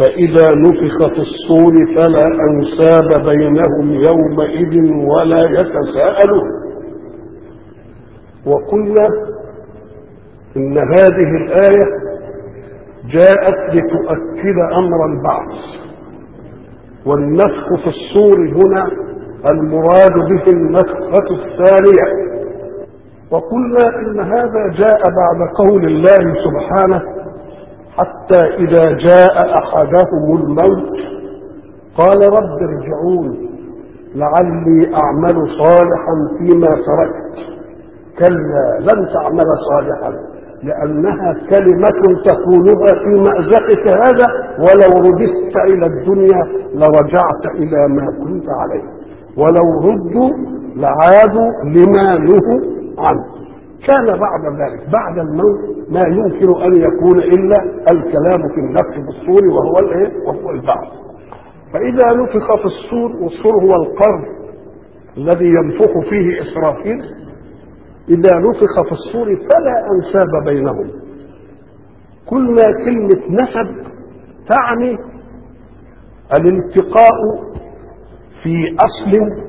فإذا نفخ في الصور فلا أنساب بينهم يومئذ ولا يتساءلون وقلنا إن هذه الآية جاءت لتؤكد أمر البعث والنفخ في الصور هنا المراد به النفخة الثانية وقلنا إن هذا جاء بعد قول الله سبحانه حتى إذا جاء أحدهم الموت قال رب ارجعون لعلي أعمل صالحا فيما تركت كلا لن تعمل صالحا لأنها كلمة تقولها في مأزقك هذا ولو رددت إلى الدنيا لرجعت إلى ما كنت عليه ولو ردوا لعادوا لما نهوا عنه كان بعد ذلك بعد الموت ما يمكن ان يكون الا الكلام في النفخ في الصور وهو الايه؟ وهو البعث. فاذا نفخ في الصور والصور هو القرن الذي ينفخ فيه اسرافيل اذا نفخ في الصور فلا انساب بينهم. قلنا كلمه نسب تعني الالتقاء في اصل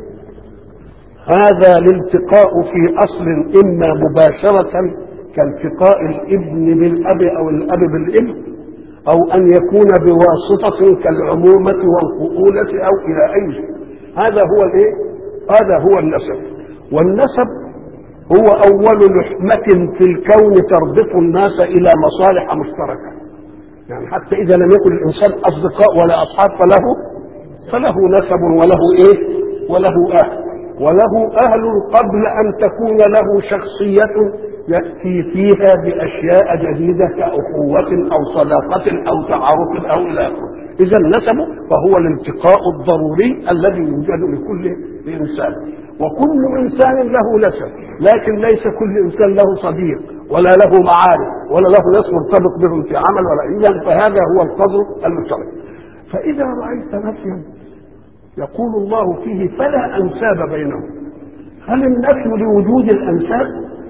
هذا الالتقاء في اصل اما مباشره كالتقاء الابن بالاب او الاب بالابن او ان يكون بواسطه كالعمومه والفؤوله او الى اي شيء هذا هو الايه هذا هو النسب والنسب هو اول لحمه في الكون تربط الناس الى مصالح مشتركه يعني حتى اذا لم يكن الانسان اصدقاء ولا اصحاب فله فله نسب وله ايه وله اهل وله أهل قبل أن تكون له شخصية يأتي فيها بأشياء جديدة كأخوة أو صداقة أو تعارف أو إلى آخره إذا النسب فهو الالتقاء الضروري الذي يوجد لكل إنسان وكل إنسان له نسب لكن ليس كل إنسان له صديق ولا له معارف ولا له ناس مرتبط بهم في عمل ولا إذا فهذا هو القدر المشترك فإذا رأيت نفيا يقول الله فيه فلا أنساب بينهم هل النفي لوجود الأنساب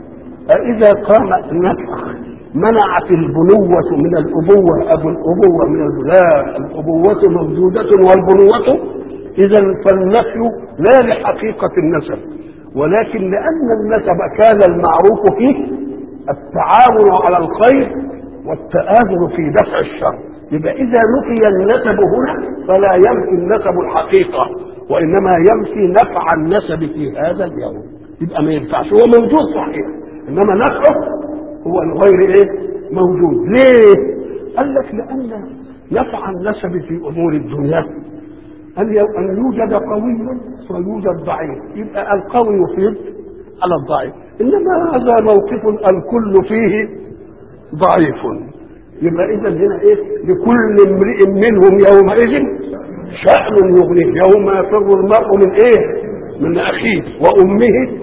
أإذا قام النفخ منعت البنوة من الأبوة أبو الأبوة من الولاء الأبوة موجودة والبنوة إذا فالنفي لا لحقيقة النسب ولكن لأن النسب كان المعروف فيه التعاون على الخير والتآثر في دفع الشر يبقى إذا نفي النسب هنا فلا ينفي النسب الحقيقة وإنما ينفي نفع النسب في هذا اليوم يبقى ما ينفعش هو موجود صحيح إنما نفعه هو الغير إيه؟ موجود ليه؟ قال لك لأن نفع النسب في أمور الدنيا أن أن يوجد قوي ويوجد ضعيف يبقى القوي يفيد على الضعيف إنما هذا موقف الكل فيه ضعيف يبقى اذا هنا ايه لكل امرئ منهم يومئذ شأن يغنيه يوم يفر المرء من ايه من اخيه وامه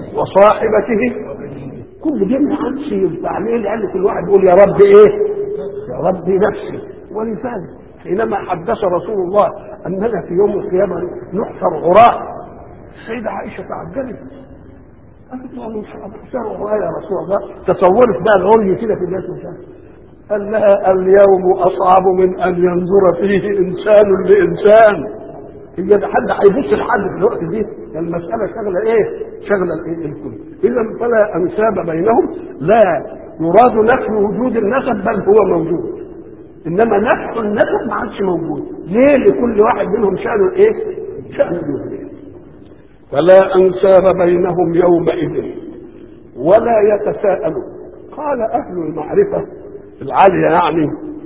وصاحبته كل دي ما عادش ينفع ليه لان كل واحد يقول يا رب ايه يا رب نفسي ولذلك حينما حدث رسول الله اننا في يوم القيامه نحشر عراة السيده عائشه تعجبت قالت له مش نحشر عراة يا رسول الله تصورت بقى العري كده في الناس مش قال لها اليوم اصعب من ان ينظر فيه انسان لانسان هي ده حد هيبص لحد في الوقت دي المساله شغله ايه؟ شغله الايه؟ الكل اذا فلا انساب بينهم لا يراد نفي وجود النسب بل هو موجود انما نفي النسب ما عادش موجود ليه لكل واحد منهم شأن ايه؟ شأن يغنيه فلا انساب بينهم يومئذ ولا يتساءلون قال اهل المعرفه العالية يعني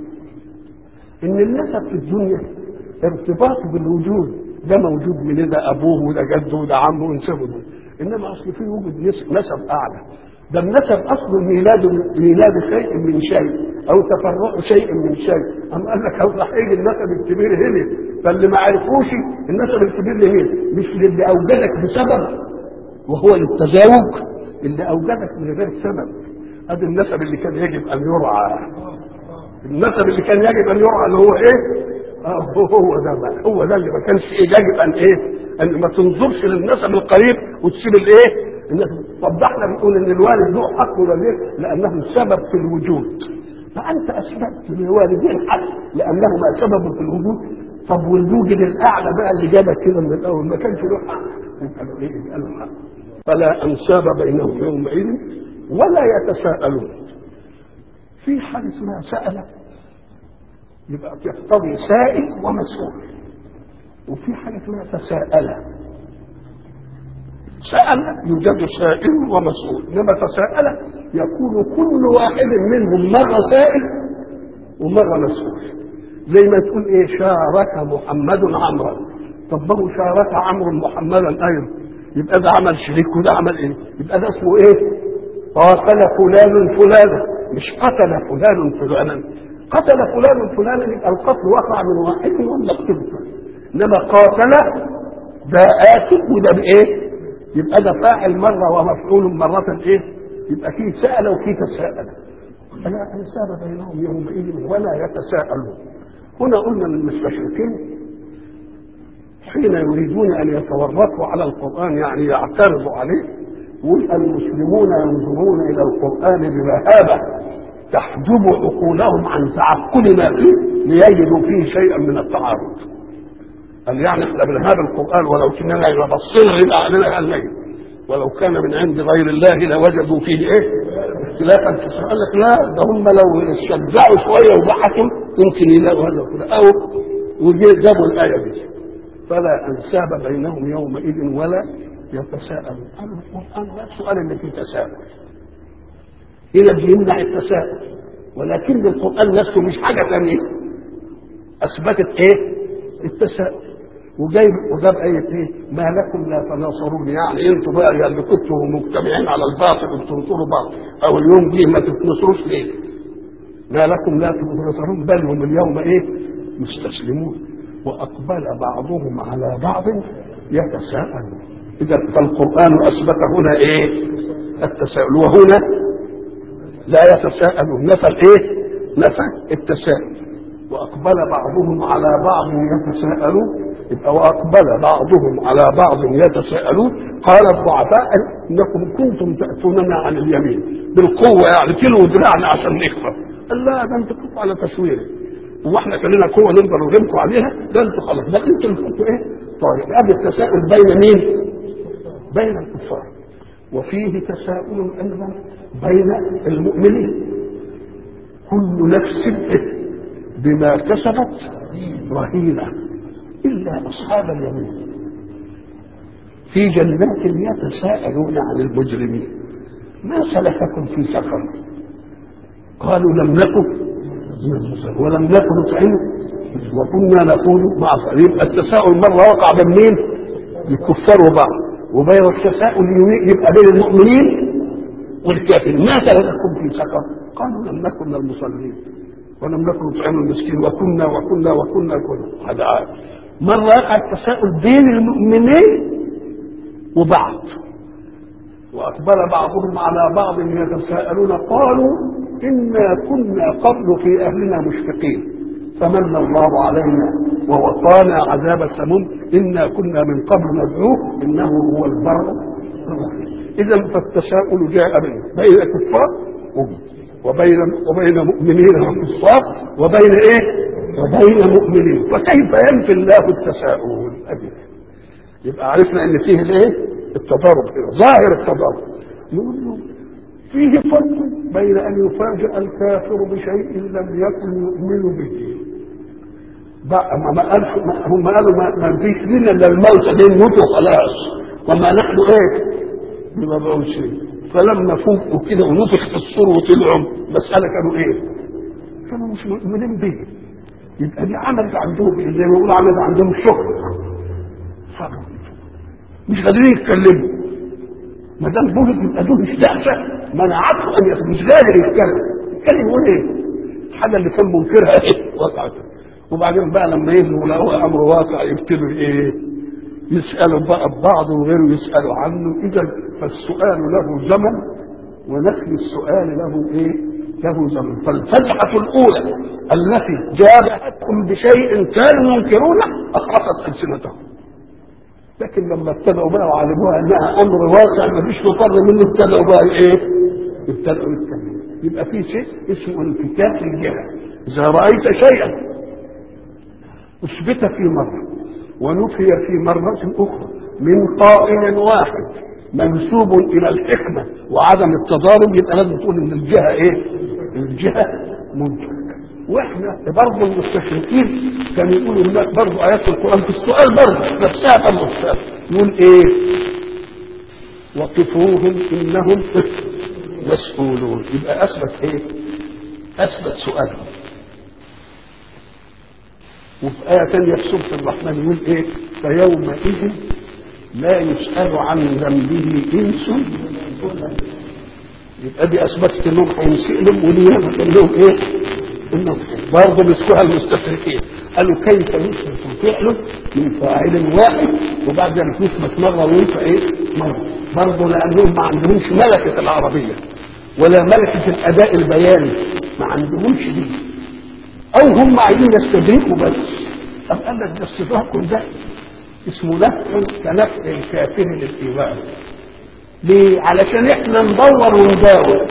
ان النسب في الدنيا ارتباط بالوجود ده موجود من ده ابوه وده جده وده عمه ونسبه ده انما اصل في وجود نسب اعلى ده النسب اصله ميلاد ميلاد شيء من شيء او تفرع شيء من شيء اما قال لك هو هيجي النسب الكبير هنا فاللي ما عرفوش النسب الكبير هنا مش للي اوجدك بسبب وهو التزاوج اللي اوجدك من غير سبب ادي النسب اللي كان يجب ان يرعى النسب اللي كان يجب ان يرعى اللي هو ايه آه هو ده بقى هو ده اللي ما كانش يجب ان ايه ان ما تنظرش للنسب القريب وتسيب الايه طب ده احنا بنقول ان الوالد له حق ولا ليه لانه سبب في الوجود فانت اثبتت للوالدين حق لانهما سبب في الوجود طب والموجب الاعلى بقى اللي جابك كده من الاول ما كانش له حق يبقى له ايه؟ يبقى له حق فلا انساب بينهم يومئذ ولا يتساءلون في حاجه اسمها سأل يبقى يقتضي سائل ومسؤول وفي حاجه اسمها تساءل سأل يوجد سائل ومسؤول انما تساءل يكون كل واحد منهم مره سائل ومره مسؤول زي ما تقول ايه شارك محمد عمرا طب ما هو شارك عمرو محمدا ايضا يبقى ده عمل شريك وده عمل ايه يبقى ده اسمه ايه قاتل فلان فلانا مش قتل فلان فلانا قتل فلان فلانا يبقى القتل وقع من واحد ولا قتل انما قاتل ده آتي وده بايه يبقى ده فاعل مرة ومفعول مرة ايه يبقى فيه سأل وفيه تساءل فلا انساب بينهم يومئذ ولا يتساءلون هنا قلنا للمستشرقين حين يريدون ان يتورطوا على القران يعني يعترضوا عليه يقول المسلمون ينظرون الى القران بمهابه تحجب عقولهم عن تعقل ما فيه ليجدوا فيه شيئا من التعارض قال يعني احنا بنهاب القران ولو كنا بصينا يبقى علينا الليل ولو كان من عند غير الله لوجدوا فيه ايه اختلافا كثيرا قال لك لا ده هم لو شجعوا شويه وضحكوا يمكن يلاقوا هذا كده او وجابوا الايه دي فلا انساب بينهم يومئذ ولا يتساءلون القران لا السؤال اللي فيه تساؤل هنا بيمنع التساؤل ولكن القران نفسه مش حاجه ثانيه اثبتت ايه التساؤل وجايب وجاب آية إيه؟ ما لكم لا تناصرون يعني أنتوا بقى يا اللي كنتوا مجتمعين على الباطل وبتنصروا بعض أو اليوم جه ما تتنصروش ليه؟ ما لكم لا تناصرون بل هم اليوم إيه؟ مستسلمون وأقبل بعضهم على بعض يتساءلون إذا فالقرآن أثبت هنا إيه؟ التساؤل وهنا لا يتساءلون نفى الإيه؟ نفى التساؤل وأقبل بعضهم على بعض يتساءلون يبقى وأقبل بعضهم على بعض يتساءلون قال الضعفاء إنكم كنتم تأتوننا عن اليمين بالقوة يعني كيلو دراعنا عشان نكفر قال لا ده انتوا كنتوا على تسوير واحنا كان لنا قوة نقدر نغلبكم عليها ده انتوا خلاص ده انتوا اللي كنتوا ايه؟ طيب هذا التساؤل بين مين؟ بين الكفار وفيه تساؤل أيضا بين المؤمنين كل نفس بما كسبت رهينة إلا أصحاب اليمين في جنات يتساءلون عن المجرمين ما سلككم في سفر قالوا لم نكن ولم نكن نطعم وكنا نقول مع يبقى التساؤل مرة وقع بين مين؟ الكفار وبعض وبين التساؤل يبقى بين المؤمنين والكافرين ما سلككم في سفر قالوا لم نكن من المصلين ولم نكن نطعم المسكين وكنا وكنا وكنا كنا هذا مرة يقع التساؤل بين المؤمنين وبعض وأقبل بعضهم على بعض يتساءلون قالوا إنا كنا قبل في أهلنا مشفقين فمن الله علينا ووقانا عذاب السموم إنا كنا من قبل ندعوه إنه هو البر إذا فالتساؤل جاء بين بين الكفار وبين وبين مؤمنين وكفار وبين ايه؟ وبين مؤمنين فكيف ينفي الله التساؤل أبدا يبقى عرفنا ان فيه الايه؟ التضارب ظاهر التضارب نقول له فيه فرق بين ان يفاجأ الكافر بشيء لم يكن يؤمن به بقى ما قالش هم قالوا ما, ما فيش لنا الا الموت دي نموتوا خلاص وما نحن ايه؟ بمبعوثين فلما فوقوا كده ونفخ في الصور وطلعوا مسألة كانوا ايه؟ كانوا مش مؤمنين به يبقى دي عملت عندهم زي ما بيقولوا عملت عندهم شكر صبروا مش قادرين يتكلموا ما دام بوجد يبقى دول استعفى منعته ان يت... مش قادر يتكلم يتكلم يقول ايه؟ الحاجه اللي كان منكرها ايه؟ وقعت وبعدين بقى لما يهزموا لقوا امر واقع يبتدوا ايه؟ يسالوا بقى بعض وغيره يسالوا عنه اذا فالسؤال له زمن ونفي السؤال له ايه؟ له زمن فالفتحة الأولى التي جابتهم بشيء كانوا ينكرونه أخرقت ألسنتهم لكن لما ابتدأوا بقى وعلموها أنها أمر واقع ما فيش مفر منه ابتدأوا بقى إيه؟ ابتدأوا يتكلموا يبقى في شيء اسمه انفكاك الجهه اذا رايت شيئا اثبت في مره ونفي في مره اخرى من قائل واحد منسوب الى الحكمه وعدم التضارب يبقى لازم تقول ان الجهه ايه؟ الجهه منفك واحنا برضه المستشرقين كانوا يقولوا لا برضه ايات القران في السؤال برضه نفسها برضه السؤال يقول ايه؟ وقفوهم انهم مسؤولون يبقى اثبت ايه؟ اثبت سؤالهم وفي آية ثانية في سورة الرحمن يقول إيه؟ فيومئذ لا يسأل عن ذنبه إنس يبقى دي أثبتت إنهم هينسألهم ودي لهم إيه؟ إنهم برضه مسكوها المستشرقين قالوا كيف يثبت فعل من فاعل واحد وبعد ذلك يثبت مرة وينفع إيه؟ مرة برضه لأنهم ما عندهمش ملكة العربية ولا ملكة الأداء البياني ما عندهمش دي او هم عايزين يستدركوا بس طب قال لك ده استدراكهم ده اسمه نفع كنفع الكافر للايمان ليه؟ علشان احنا ندور ونداور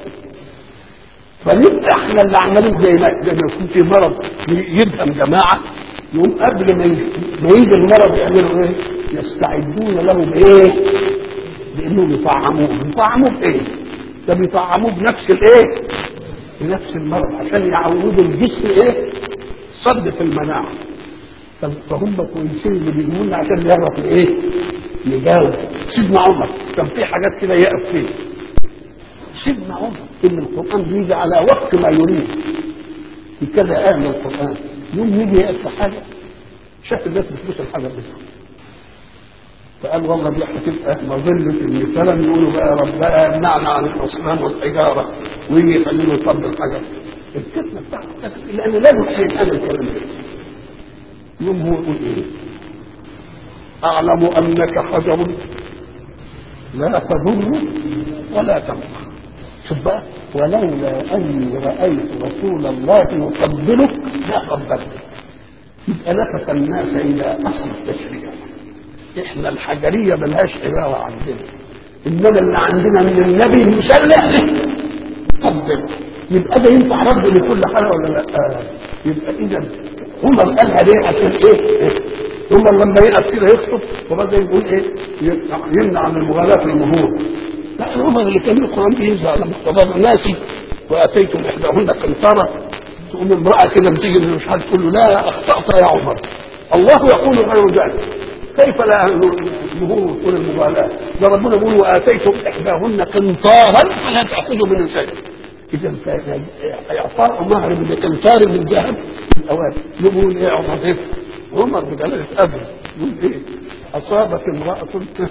فنبقى احنا اللي عمالين زي ما زي ما يكون في مرض يدهم جماعه يقوم قبل ما ما يجي المرض يعملوا ايه؟ يستعدون له بايه؟ بانهم يطعموه، يطعموه بايه؟ ده بيطعموه بنفس الايه؟ بنفس المرض عشان يعودوا الجسم ايه؟ صد في المناعه فهم كويسين اللي بيقولوا لنا عشان نعرف ايه؟ نجاوب سيدنا عمر كان في حاجات كده يقف فيها سيدنا عمر ان القران بيجي على وقت ما يريد في كذا ايه من القران يوم يجي يقف في حاجه شاف الناس بتبص الحاجه بس فقال والله دي هتبقى مظلة مثلا يقولوا بقى ربنا يمنعنا عن الاصنام والحجاره ويجي يخلينا نطبق الحجر الفتنه بتاعته لان لازم هيتقال الكلام ده يوم هو يقول ايه؟ اعلم انك حجر لا تضر ولا تنفع شوف بقى ولولا اني رايت رسول الله يقبلك لا قبلتك يبقى لفت الناس الى اصل التشريع احنا الحجريه ملهاش عباره عندنا انما اللي عندنا من النبي المسلح قبل يبقى ده ينفع رد لكل حاجه ولا لا؟ آه. يبقى اذا عمر قالها ليه عشان ايه؟ عمر لما يقف كده يخطب وبدا يقول ايه؟ يمنع عن المغالاه في المهور لا عمر اللي كان القران بينزل على مقتضى الناس واتيتم احداهن قنطره تقوم امراه كده بتيجي من مش عارف تقول له لا اخطات يا عمر الله يقول غير ذلك كيف لا الظهور وطول المبالاة ده ربنا بيقول وآتيتم إحداهن قنطارا فلا تأخذوا من شيء إذا إعطاء مهر من قنطار من ذهب في الأوان يقول إيه عمر عمر بجلالة أبي يقول إيه أصابت امرأة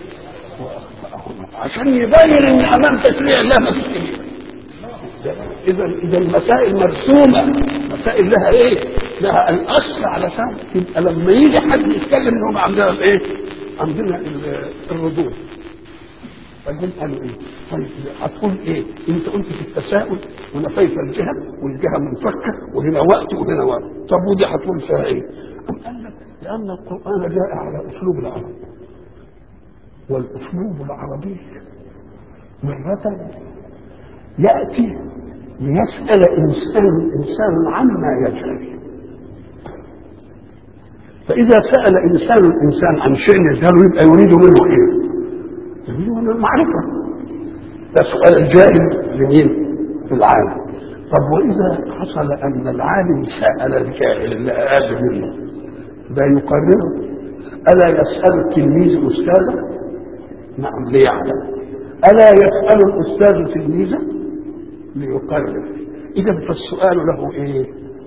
عشان يبين إن أمام تشريع الله ما فيش اذا اذا المسائل مرسومه مسائل لها ايه؟ لها الاصل علشان يبقى لما يجي حد يتكلم انهم عندنا الايه؟ عندنا الردود بعدين قالوا ايه؟ طيب هتقول ايه؟ انت قلت في التساؤل ونفيت الجهه والجهه منفكه وهنا وقت وهنا وقت طب ودي هتقول فيها ايه؟ أم قال لك لان القران جاء على اسلوب العرب والاسلوب العربي مرة يأتي ليسأل إنسان الإنسان عما يجهل فإذا سأل إنسان الإنسان عن شيء يجهله يبقى يريد منه إيه؟ يريد منه المعرفة ده سؤال الجاهل لمين؟ في العالم طب وإذا حصل أن العالم سأل الجاهل اللي أقل منه ده يقرره ألا يسأل التلميذ أستاذه؟ نعم ليعلم ألا يسأل الأستاذ تلميذه؟ ليقرر اذا فالسؤال له ايه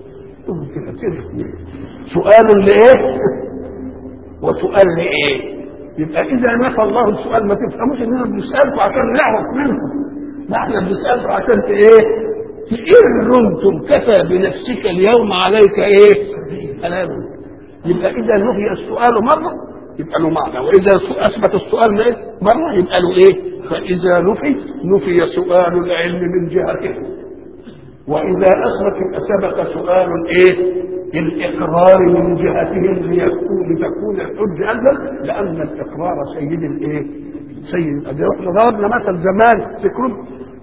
سؤال لايه وسؤال لايه يبقى اذا نفى الله السؤال ما تفهموش اننا بنسالكم عشان نعرف منكم لا احنا بنسالكم عشان ايه تقر انتم كفى بنفسك اليوم عليك ايه كلام يبقى اذا نفي السؤال مره يبقى له معنى واذا اثبت السؤال مره يبقى له ايه فإذا نفي نفي سؤال العلم من جهته وإذا أثبت سبق سؤال الإيه؟ الإقرار من جهتهم ليكون لتكون الحجة أنزل لأن الإقرار سيد الإيه؟ سيد الأديان احنا ضربنا مثل زمان فكروا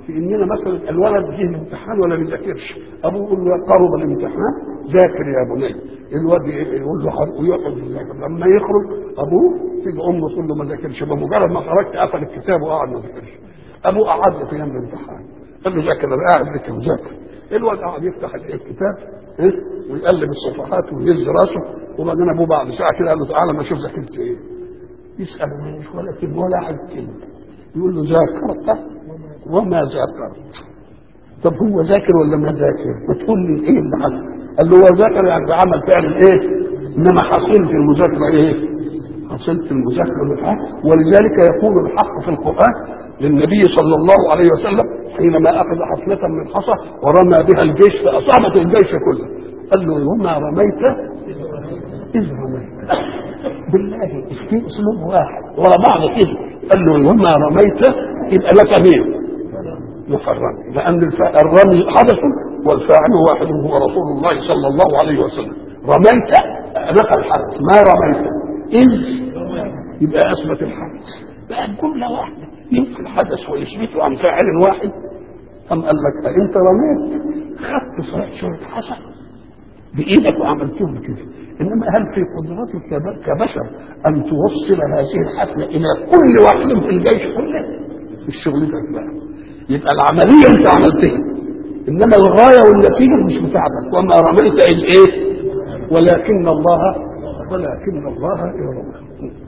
في اننا مثلا الولد جه الامتحان ولا بيذاكرش ابوه يقول له قرب الامتحان ذاكر يا بني الواد يقول له حر- ويقعد يذاكر لما يخرج ابوه تيجي امه تقول له ما ذاكرش بمجرد ما خرجت قفل الكتاب وقعد ما ذاكرش ابوه قعد له في يوم الامتحان قال له ذاكر انا قاعد لك وذاكر الواد قعد يفتح الكتاب إيه؟ ويقلب الصفحات ويهز راسه وبعدين ابوه بعد ساعه كده قال له تعالى ما اشوف ذاكرت ايه يسأل مش ولا كلمة ولا عن كلمة يقول له ذاكرت وما ذاكرت طب هو ذاكر ولا ما ذاكر؟ ما تقول لي ايه اللي حصل؟ قال له هو ذاكر يعني عمل فعل ايه؟ انما حصلت المذاكره ايه؟ حصلت المذاكره بالحق ولذلك يقول الحق في القران للنبي صلى الله عليه وسلم حينما اخذ حفنه من حصى ورمى بها الجيش فاصابت الجيش كله قال له وما رميت اذ رميت بالله في اسلوب واحد ورا بعض كده قال له وما رميت يبقى لك مين؟ محرم لان الف- الرمي حدث والفاعل واحد هو رسول الله صلى الله عليه وسلم رميت نفى الحدث ما رميت اذ يبقى اثبت الحدث بقى جمله واحده ينفي الحدث ويثبته عن فاعل واحد أم قال لك انت رميت خدت صحيح شويه حسن بايدك وعملتهم كده انما هل في قدرتك كب- كبشر ان توصل هذه الحفله الى كل واحد في الجيش كله مش شغلتك بقى يبقى العمليه انت عملتها انما الغايه والنتيجه مش بتاعتك وما رميت اذ ايه ولكن الله ولكن الله يرمي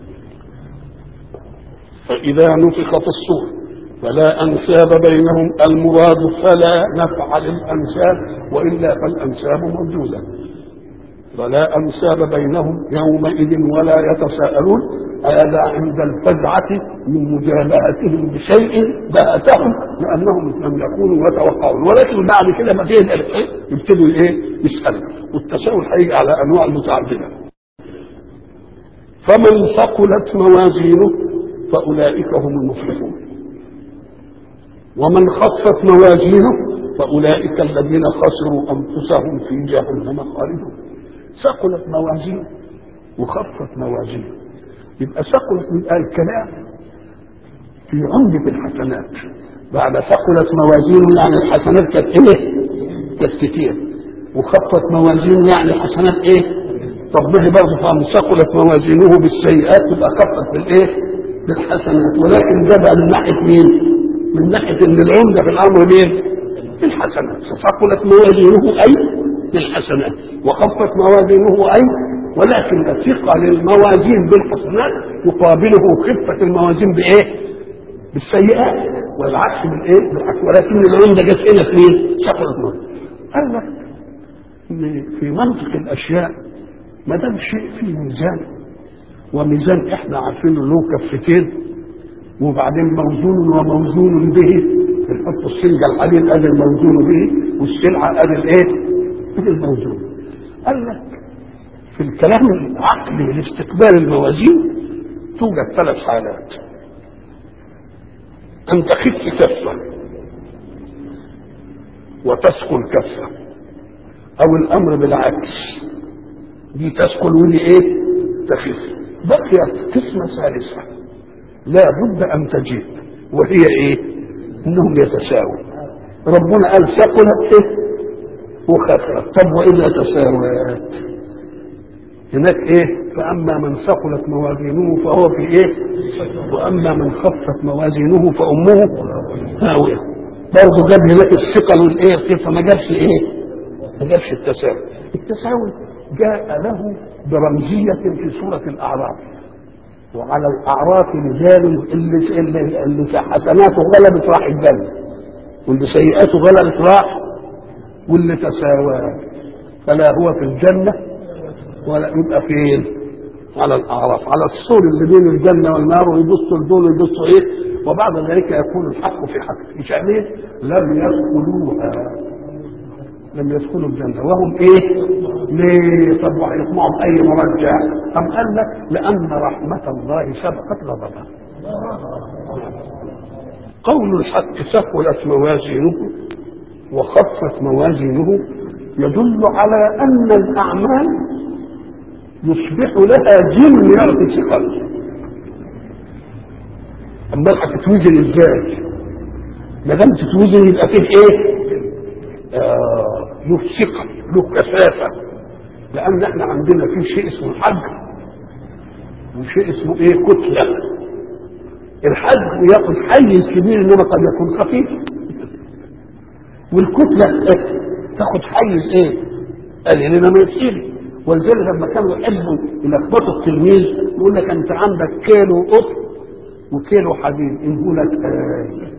فاذا نفخ في الصور فلا انساب بينهم المراد فلا نفع للانساب والا فالانساب موجوده فلا انساب بينهم يومئذ ولا يتساءلون هذا عند الفزعه من مجابهتهم بشيء باتهم لانهم لم يكونوا يتوقعون ولكن بعد كده ما تهدى الايه يبتدوا ايه يسالوا والتساؤل هيجي على انواع متعدده فمن ثقلت موازينه فاولئك هم المفلحون ومن خفت موازينه فاولئك الذين خسروا انفسهم في جهنم خالدون ثقلت موازينه وخفت موازينه يبقى ثقلت يبقى الكلام في عمدة الحسنات بعد ثقلت موازينه يعني الحسنات كانت ايه؟ كانت كتير وخفت موازينه يعني الحسنات ايه؟ طب ما هي برضه فهم ثقلت موازينه بالسيئات تبقى خفت بالايه؟ بالحسنات ولكن ده بقى من ناحيه مين؟ من ناحيه ان العمده في الامر مين؟ الحسنات فثقلت موازينه اي بالحسنات وخفت موازينه اي ولكن ثقل الموازين بالحسنات يقابله خفه الموازين بايه؟ بالسيئات والعكس بالايه؟ بالعكس ولكن العمده جت هنا في مين؟ ثقلت موازينه قال لك ان في منطق الاشياء ما دام شيء فيه ميزان وميزان احنا عارفين له كفتين وبعدين موزون وموزون به بنحط السلجة الحديد ادي الموزون به والسلعة ادي الايه؟ ادي الموزون قال لك في الكلام العقلي لاستقبال الموازين توجد ثلاث حالات ان تخف كفة وتثقل كفة او الامر بالعكس دي تثقل ودي ايه تخف بقيت قسمة ثالثة لا بد ان تجيب وهي ايه انهم يتساووا ربنا قال ثقلت ايه وخفت طب واذا تساوت هناك ايه فاما من ثقلت موازينه فهو في ايه واما من خفت موازينه فامه هاويه برضه جاب هناك الثقل والايه كيف ما جابش ايه ما جابش التساوي التساوي جاء له برمزية في سورة الأعراف وعلى الأعراف رجال اللي اللي, اللي في حسناته غلبت راح الجنة واللي سيئاته غلبت راح واللي تساوى فلا هو في الجنة ولا يبقى فين؟ على الأعراف على السور اللي بين الجنة والنار ويبصوا لدول ويبصوا إيه؟ وبعد ذلك يكون الحق في حق في شأنه لم يدخلوها لم يدخلوا الجنة وهم ايه ليه طب وهيطمعوا بأي مرجع أم قال لك لأن رحمة الله سبقت غضبه قول الحق ثقلت موازينه وخفت موازينه يدل على أن الأعمال يصبح لها جن يعطي ثقل أما هتتوزن ازاي ما دام تتوزن يبقى فيه ايه؟ آه له ثقه له كثافه لان احنا عندنا في شيء اسمه حج وشيء اسمه ايه؟ كتله الحج ياخذ حيز كبير انما قد يكون خفيف والكتله تاخذ حيز ايه؟ قليل انما يسير ولذلك لما كانوا يحبوا يلخبطوا التلميذ يقول لك انت عندك كيلو قطن وكيلو حديد يقول لك آه.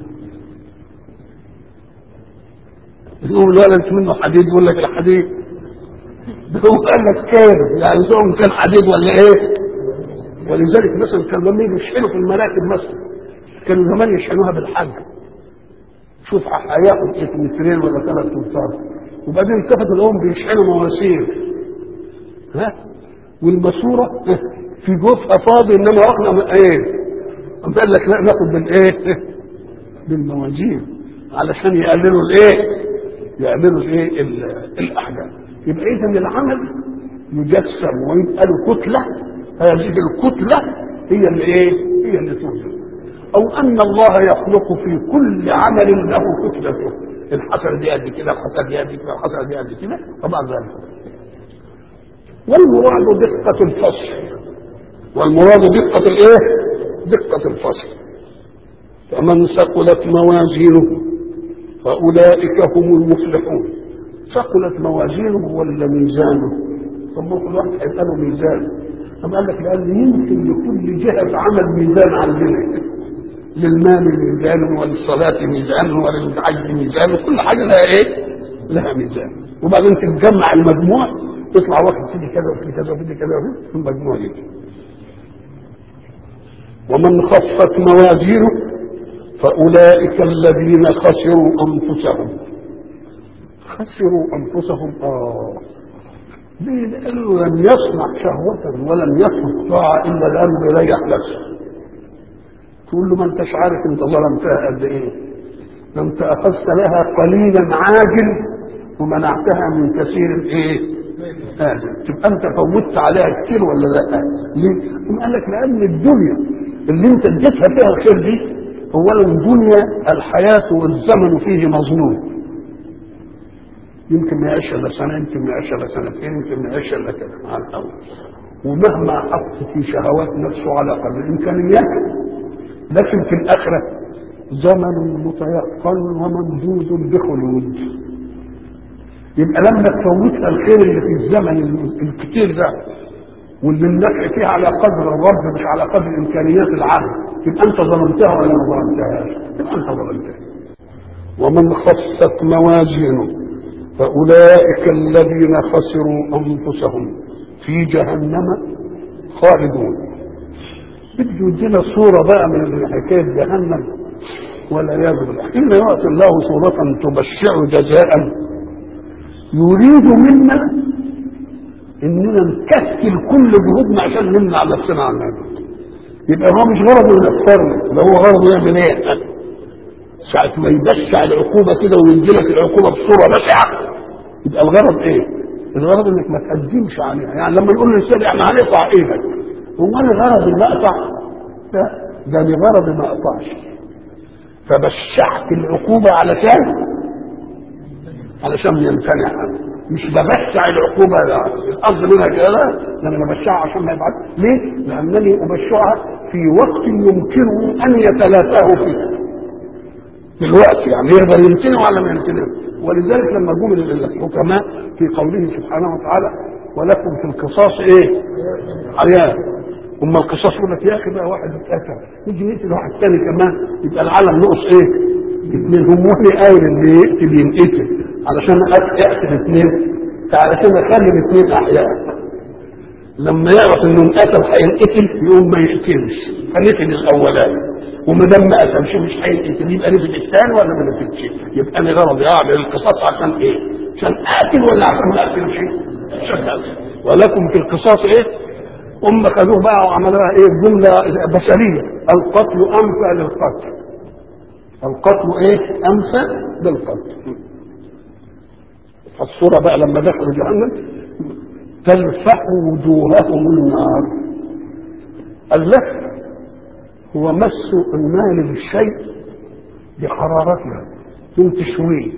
يقول له انت منه حديد يقول لك الحديد ده هو قال لك كيلو يعني سواء كان حديد ولا ايه ولذلك مثلا كانوا لما يجوا يشحنوا في المراكب مثلا كانوا زمان يشحنوها بالحج شوف هياخد ايه مترين ولا ثلاث امتار وبعدين التفت الام بيشحنوا مواسير ها والماسوره في جزء فاضي انما احنا ايه قال لك لا ناخد بالايه بالموازين علشان يقللوا الايه يقللوا الايه الاحجام يبقى اذا العمل يجسم ويبقى له كتله هذه الكتله هي اللي ايه هي اللي توجد او ان الله يخلق في كل عمل له كتلته الحسنه دي قد كده الحسنه دي قد كده الحسنه دي قد كده طبعا ذلك والمراد دقة الفصل والمراد دقة الايه؟ دقة الفصل فمن ثقلت موازينه فأولئك هم المفلحون ثقلت موازينه ولا ميزانه ثم كل واحد هيبقى له ميزان طب قال لك لأن يمكن لكل جهة عمل ميزان عندنا للمال ميزان وللصلاة ميزان وللحج ميزان كل حاجة لها ايه؟ لها ميزان وبعدين تتجمع المجموع يطلع واحد فيدي كذا وفيدي كذا وفيدي كذا في المجموع دي ومن خفت موازينه فأولئك الذين خسروا أنفسهم خسروا أنفسهم آه ليه؟ لأنه لم يصنع شهوة ولم يترك طاعة إلا لأنه بيريح نفسه تقول له ما انتش عارف انت ظلمتها قد ايه ده انت اخذت لها قليلا عاجل ومنعتها من كثير ايه آجل تبقى انت فوتت عليها كتير ولا لا ليه ثم قال لك لان الدنيا اللي انت اديتها فيها الخير دي اولا دنيا الحياه والزمن فيه مظلوم يمكن ما يعيش الا سنه يمكن ما يعيش الا سنتين يمكن ما يعيش الا كذا على الاول ومهما حط في شهوات نفسه على قدر الامكانيات لكن في الاخره زمن متيقن وممدود بخلود يبقى لما تفوتها الخير اللي في الزمن الكتير ده واللي النفع فيه على قدر الرب مش على قدر امكانيات العبد يبقى انت ظلمتها ولا ما ظلمتهاش؟ يبقى انت ظلمتها ومن خفت موازينه فاولئك الذين خسروا انفسهم في جهنم خالدون بده يدينا صوره بقى من حكايه جهنم والعياذ بالله حين يعطي الله صوره تبشع جزاء يريد منا اننا نكسل كل جهودنا عشان نمنع نفسنا عن هذا يبقى هو مش غرضه ينفرنا ده هو غرضه يعمل ايه؟ ساعة ما يبشع العقوبة كده ويدي لك العقوبة بصورة بشعة يبقى الغرض ايه؟ الغرض انك ما تقدمش عليها يعني لما نقول للانسان احنا هنقطع ايدك هو انا غرض ما اقطع؟ لا ده لغرض ما اقطعش فبشعت العقوبة علشان علشان يمتنع مش ببشع العقوبة القصد منها كده لا ده انا ببشعها عشان ما يبعد ليه؟ لأنني أبشعها في وقت يمكنه أن يتلافاه فيه دلوقتي يعني يقدر يمتنع ولا ما يمتنع ولذلك لما جم الحكماء في قوله سبحانه وتعالى ولكم في القصاص ايه؟ حياه اما القصاص يقول لك يا اخي بقى واحد اتقتل يجي يقتل واحد ثاني كمان يبقى العالم نقص ايه؟ اثنين هم وحي قايل اللي يقتل ينقتل علشان اقتل اثنين علشان اخلي الاثنين احياء لما يعرف انه انقتل هينقتل يقوم ما يقتلش فنقتل الاولاني وما دام ما قتلش مش هينقتل يبقى نقتل الثاني ولا ما نقتلش يبقى انا غرضي اعمل القصاص عشان ايه؟ عشان اقتل ولا عشان ما اقتلش؟ عشان اقتل ولكم في القصاص ايه؟ هم خدوه بقى وعملوها ايه جمله بشريه القتل انفع للقتل القتل ايه؟ انفع للقتل الصورة بقى لما دخلوا جهنم تلفح وجوههم النار اللف هو مس المال بالشيء بحرارتها من تشويه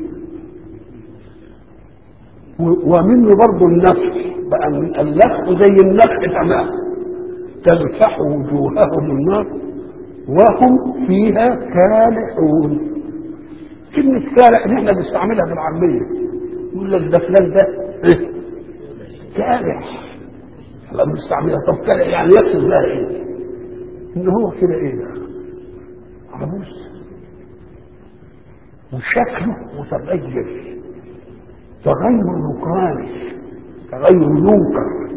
ومنه برضه النفخ بقى من اللفح زي النفخ تمام تلفح وجوههم النار وهم فيها كالحون كلمة كالح دي احنا بنستعملها في العامية يقول لك ده فلان ده ايه كالح احنا بنستعملها طب كالح يعني يقصد لها ايه؟ ان هو كده ايه؟ عبوس وشكله متغير تغير نكراني تغير منكر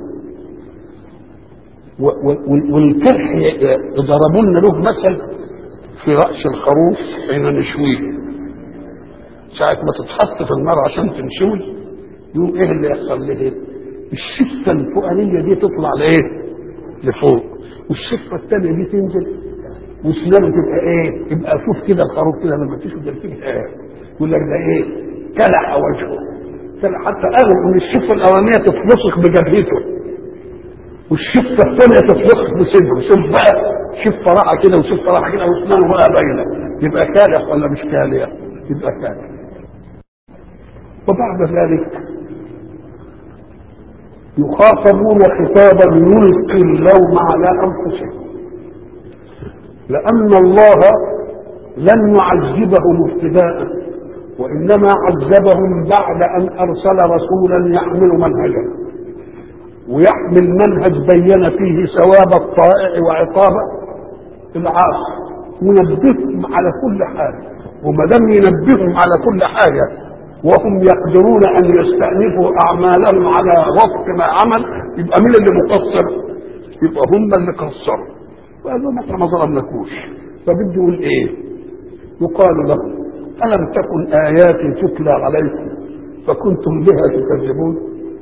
والكرح ضربوا لنا له مثل في رأس الخروف حين نشويه ساعة ما تتحط في النار عشان تنشوي يقوم ايه اللي يحصل له الشفة الفوقانية دي تطلع لايه لفوق والشفة الثانية دي تنزل وسنانه تبقى ايه يبقى شوف كده الخروف كده لما تشوف ده تبقى ايه يقول لك ده ايه كلع وجهه حتى قالوا ان الشفة الاولانية تتلصق بجبهته والشفة الثانية تتلصق بصدره شوف بقى شفة راحة كده وشفة راحة كده واسنانه بقى باينة يبقى كالح ولا مش كالح يبقى كالح وبعد ذلك يخاطبون خطابا يلقي اللوم على انفسهم لان الله لن يعذبهم ابتداء وانما عذبهم بعد ان ارسل رسولا يحمل منهجا ويحمل منهج بين فيه ثواب الطائع وعقاب العاصي ينبههم على كل حاجه وما دام ينبههم على كل حاجه وهم يقدرون ان يستأنفوا اعمالهم على وفق ما عمل يبقى مين اللي مقصر؟ يبقى هم اللي قصروا وقال لهم احنا ما ظلمناكوش فبده يقول ايه؟ يقال لهم الم تكن اياتي تتلى عليكم فكنتم بها تكذبون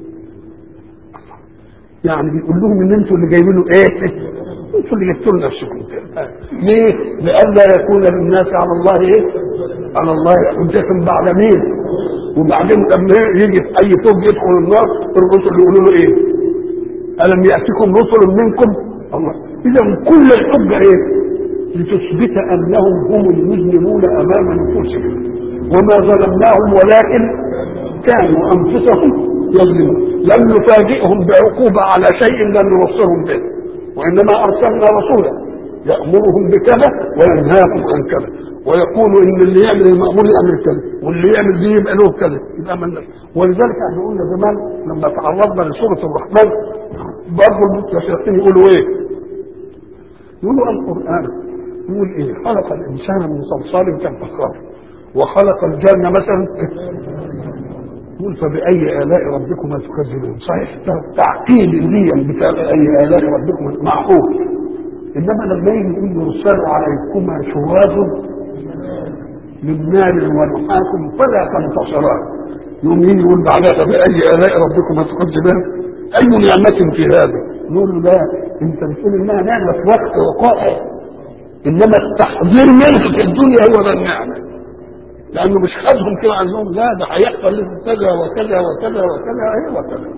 يعني بيقول لهم ان انتوا اللي جايبينه ايه؟ انتوا اللي جبتوا لنا نفسكم ليه؟ لئلا يكون للناس على الله ايه؟ على الله حجة بعد مين؟ وبعدين لما يجي في اي توب يدخل النار الرسل يقولوا له ايه؟ الم ياتكم رسل منكم؟ الله اذا كل الحجه ايه؟ لتثبت انهم هم المذنبون امام نفوسهم وما ظلمناهم ولكن كانوا انفسهم يظلمون لم نفاجئهم بعقوبه على شيء لم نبصرهم به وانما ارسلنا رسولا يامرهم بكذا وينهاهم عن كذا ويقول ان اللي يعمل المامور يعمل كذا واللي يعمل دي يبقى له كذا يبقى من ولذلك احنا قلنا زمان لما تعرضنا لسوره الرحمن برضه المستشرقين يقولوا ايه؟ يقولوا القران يقول ايه؟ خلق الانسان من صلصال كالفخار وخلق الجنه مثلا يقول فبأي آلاء ربكما تكذبون صحيح تعقيد اللي بتاع أي آلاء ربكما معقول إنما لما يجي يقول يرسل عليكما شواظ من نار ونحاس فلا تنتصران يوم يجي يقول بعدها فبأي آلاء ربكما تكذبان أي نعمة في هذا نقول له لا أنت بتقول إنها نعمة في وقت وقائع إنما التحذير منها في الدنيا هو ده النعمة لانه مش خدهم كده عن لهم لا ده هيحصل لكم كذا وكذا وكذا وكذا ايه وكذا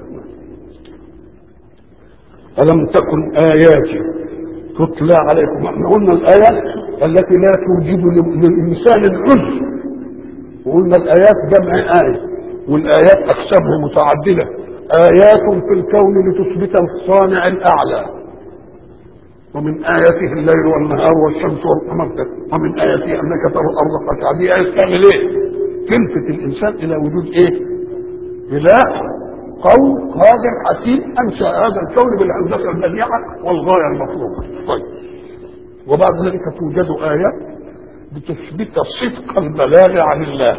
الم تكن اياتي تتلى عليكم احنا قلنا الايات التي لا توجب للانسان العذر وقلنا الايات جمع ايه والايات اقسامها متعدده ايات في الكون لتثبت الصانع الاعلى ومن آياته الليل والنهار والشمس والقمر ومن آياته أنك ترى الأرض خاشعة دي آية تعمل إيه؟ تلفت الإنسان إلى وجود إيه؟ إله قوي قادر حكيم أنشأ هذا الكون بالهندسة البديعة والغاية المطلوبة طيب وبعد ذلك توجد آيات بتثبت صدق البلاغ عن الله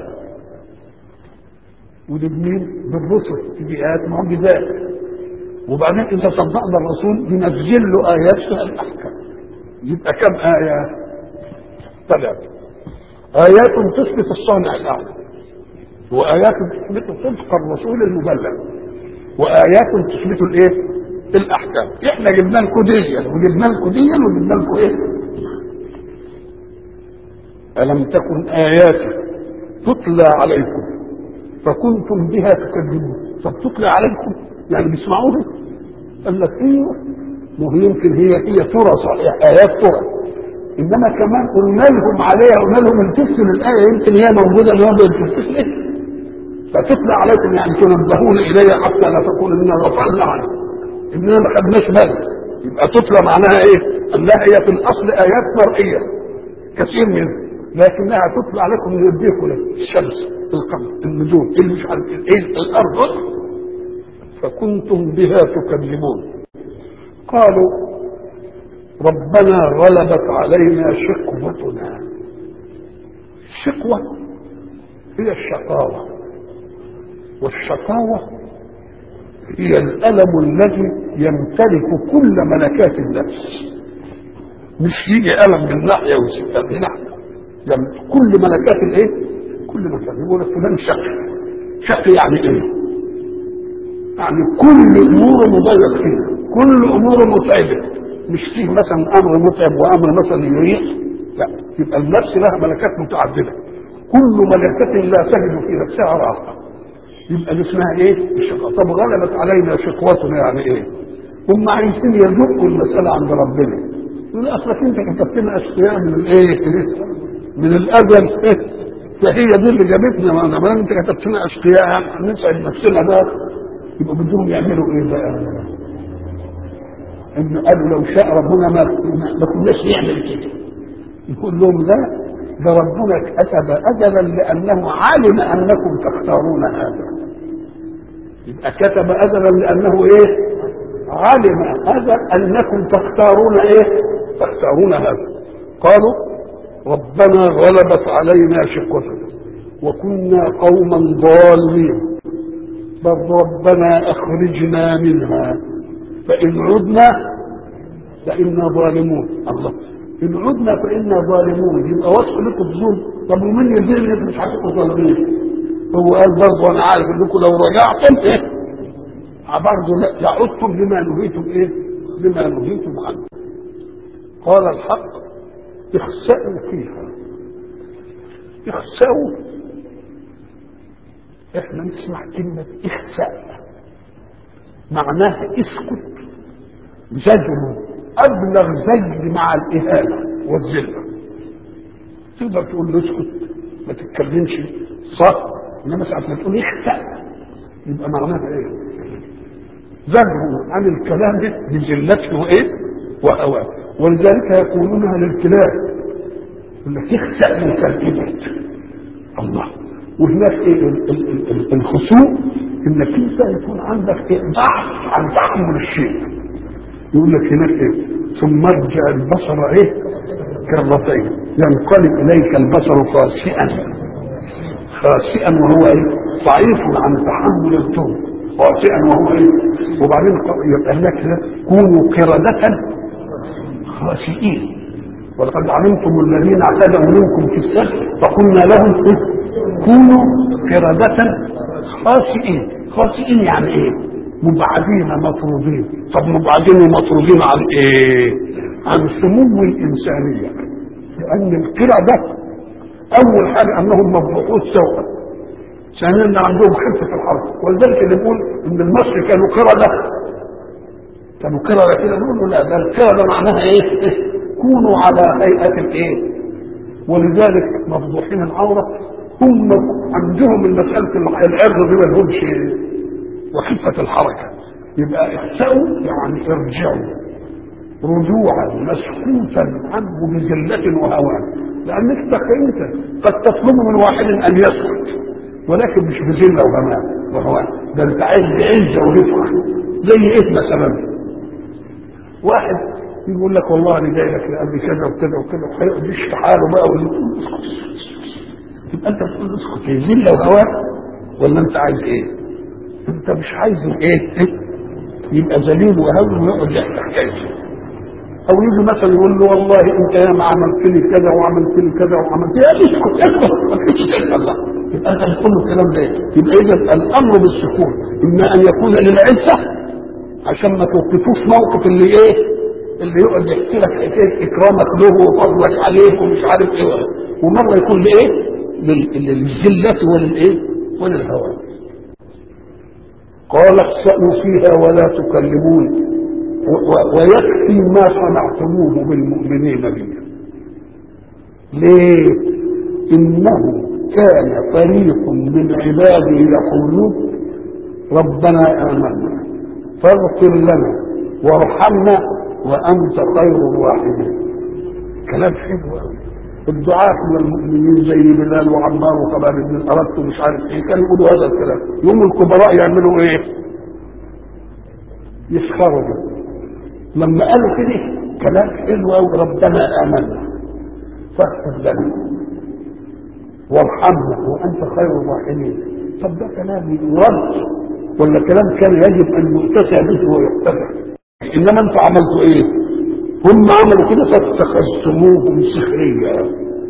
ودي بمين؟ بالرسل تجي آيات معجزات وبعدين اذا صدقنا الرسول ينزل له ايات فيها الاحكام يبقى كم ايه ثلاثه ايات تثبت الصانع الاعلى وايات تثبت صدق الرسول المبلغ وايات تثبت الايه الاحكام احنا جبنا لكم ديا وجبنا لكم ديا وجبنا لكم ايه الم تكن اياتي تتلى عليكم فكنتم بها تكذبون طب تتلى عليكم يعني بيسمعوها قال لك ايوه ما هو يمكن هي هي ترى صحيح ايات ترى انما كمان قلنا لهم عليها قلنا لهم التفتوا للايه يمكن هي موجوده النهارده التفتوا ليه؟ فتتلى عليكم يعني تنبهون الي حتى لا تقول اننا غفلنا عنه اننا ما خدناش بالنا يبقى تتلى معناها ايه؟ انها هي في الاصل ايات مرئيه كثير منها لكنها تتلى عليكم ليديكم الشمس القمر النجوم اللي مش عارف ايه الارض فكنتم بها تكذبون قالوا ربنا غلبت علينا شقوتنا الشقوة هي الشقاوة والشقاوة هي الألم الذي يمتلك كل ملكات النفس مش يجي ألم من ناحية ويسيب من ناحية يعني كل ملكات الايه؟ كل ملكات يقول لك فلان شقي شقي يعني ايه؟ يعني كل اموره مضيق فيها كل اموره متعبه مش فيه مثلا امر متعب وامر مثلا يريح لا يبقى النفس لها ملكات متعدده كل ملكة لا تجد في نفسها راحة يبقى دي اسمها ايه؟ الشقاء طب غلبت علينا شقوتنا يعني ايه؟ هم عايزين يذوقوا المسألة عند ربنا يقول اصلك انت كتبت لنا اشقياء من الايه؟ من الازل فهي دي اللي جابتنا ما ما انت كتبت لنا اشقياء يعني نسعد نفسنا بقى يبقى بدهم يعملوا ايه بقى؟ ان قالوا لو شاء ربنا ما ما كناش نعمل كده يقول لهم لا ده ربنا كتب اجلا لانه علم انكم تختارون هذا يبقى كتب اجلا لانه ايه علم هذا انكم تختارون ايه تختارون هذا قالوا ربنا غلبت علينا شقوتنا وكنا قوما ضالين بل ربنا اخرجنا منها فإن عدنا فإنا ظالمون الله إن عدنا فإنا ظالمون يبقى وصف لكم الظلم طب ومن يدير ان انتم مش هتبقوا ظالمين هو قال برضه انا عارف انكم لو رجعتم ايه برضه لا لعدتم لما نهيتم ايه لما نهيتم عنه قال الحق اخسأوا فيها اخسأوا احنا نسمع كلمة اخسأ معناها اسكت زجر ابلغ زجر مع الاهانه والذله تقدر تقول له اسكت ما تتكلمش صح انما ساعه ما تقول اخسأ يبقى معناها ايه؟ زجر عن الكلام بذلته وايه؟ وهواه ولذلك يقولونها للكلاب يقول لك اخسأ من كلمتك الله وهناك ايه الخصوم انك انت يكون عندك ايه ضعف عن تحمل الشيء يقول لك هناك ايه ثم ارجع البصر ايه كرتين ينقلب اليك البصر خاسئا خاسئا وهو ايه ضعيف عن تحمل الطول خاسئا وهو ايه وبعدين يبقى لك كونوا قردة خاسئين ولقد علمتم الذين اعتدوا منكم في السبت فقلنا لهم إيه؟ كونوا قردة خاسئين خاسئين يعني ايه مبعدين مطرودين طب مبعدين ومطرودين عن ايه عن سمو الانسانيه لان القرده اول حاجه انهم مبعوث سوءا ثانيا ان عندهم خفه الحرب ولذلك اللي بيقول ان المصري كانوا قرده كانوا قرده كده نقول له لا ده القرده معناها ايه كونوا على هيئه الايه ولذلك مفضوحين العوره هم عندهم المسألة العرض دي ما لهمش وخفة الحركة يبقى اخسأوا يعني ارجعوا رجوعا مسكوتا عنه بذلة وهوان لأنك انت قد تطلب من واحد أن يسكت ولكن مش بذلة وهوان وهوان ده انت عايز بعزة ورفقة زي ايه مثلا واحد يقول لك والله انا جاي لك لأبي كذا وكذا وكذا وهيقعد يشفي حاله بقى ويقول تبقى انت بتقول اسكت هي ذله وهوى ولا انت عايز ايه؟ انت مش عايز ايه؟ إيه؟ يبقى ذليل وهوى ويقعد يحكي حكايته او يجي مثلا يقول له والله انت يا ما عملت لي كذا وعملت لي كذا وعملت لي اسكت اسكت ما تسكتش الله يبقى انت بتقول له الكلام ده يبقى اذا الامر بالسكون اما ان يكون للعزه عشان ما توقفوش موقف اللي ايه اللي يقعد يحكي لك حكايه اكرامك له وفضلك عليه ومش عارف ايه ومره يكون لايه للذلة وللايه وللهوى قال اخسأوا فيها ولا تكلمون ويكفي ما صنعتموه بالمؤمنين بي ليه انه كان فريق من عباده يقولون ربنا امنا فاغفر لنا وارحمنا وانت خير الراحمين كلام حلو قوي الدعاة من المؤمنين زي بلال وعمار وخباب بن الأرد ومش عارف ايه كانوا يقولوا هذا الكلام يوم الكبراء يعملوا ايه؟ يسخروا به لما قالوا كده كلام حلو قوي ربنا امنا فاغفر لنا وارحمنا وانت خير الراحمين طب ده كلام يرد ولا كلام كان يجب ان يؤتسع به ويتبع انما انتوا عملتوا ايه؟ هم عملوا كده فاتخذتموهم سخريا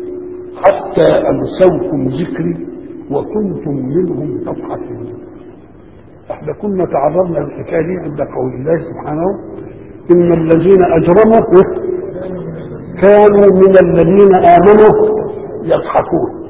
حتى انسوكم ذكري وكنتم منهم تضحكون احنا كنا تعرضنا للحكايه دي عند قول الله سبحانه ان الذين اجرموا كانوا من الذين امنوا يضحكون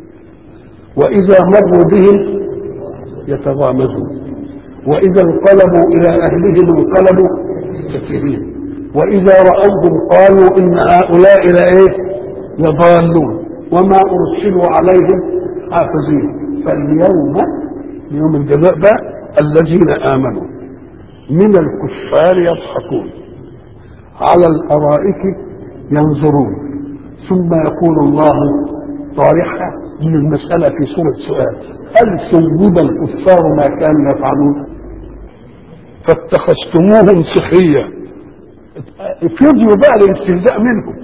واذا مروا بهم يتغامزون واذا انقلبوا الى اهلهم انقلبوا كثيرين واذا راوهم قالوا ان هؤلاء لايه يضالون وما ارسلوا عليهم حافظين فاليوم يوم الجزاء بقى الذين امنوا من الكفار يضحكون على الارائك ينظرون ثم يقول الله طارحا من المسألة في سورة سؤال هل ثوب الكفار ما كانوا يفعلون فاتخذتموهم سخريا فضلوا بقى الاستهزاء منهم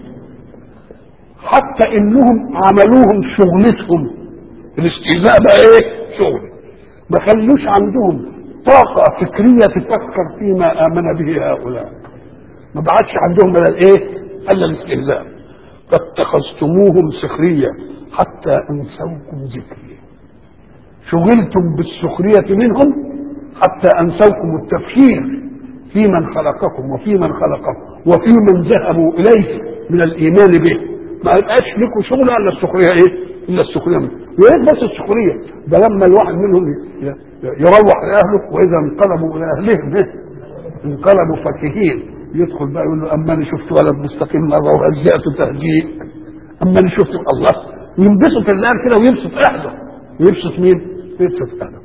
حتى انهم عملوهم شغلتهم الاستهزاء بقى ايه شغل ما خلوش عندهم طاقة فكرية تفكر فيما آمن به هؤلاء ما بعدش عندهم الا الايه الا الاستهزاء فاتخذتموهم سخرية حتى انسوكم ذكري شغلتم بالسخرية منهم حتى انسوكم التفكير في من خلقكم وفي من خلقكم وفي من ذهبوا اليه من الايمان به ما يبقاش لكم شغل الا السخريه ايه؟ الا السخريه منه ويا ريت بس السخريه ده لما الواحد منهم يروح لاهله واذا انقلبوا الى اهلهم إيه؟ انقلبوا فكهين يدخل بقى يقول له اما انا شفت ولد مستقيم مره وهزأته تهجيء اما انا شفت الله ينبسط الله كده ويبسط اهله يبسط مين؟ يبسط اهله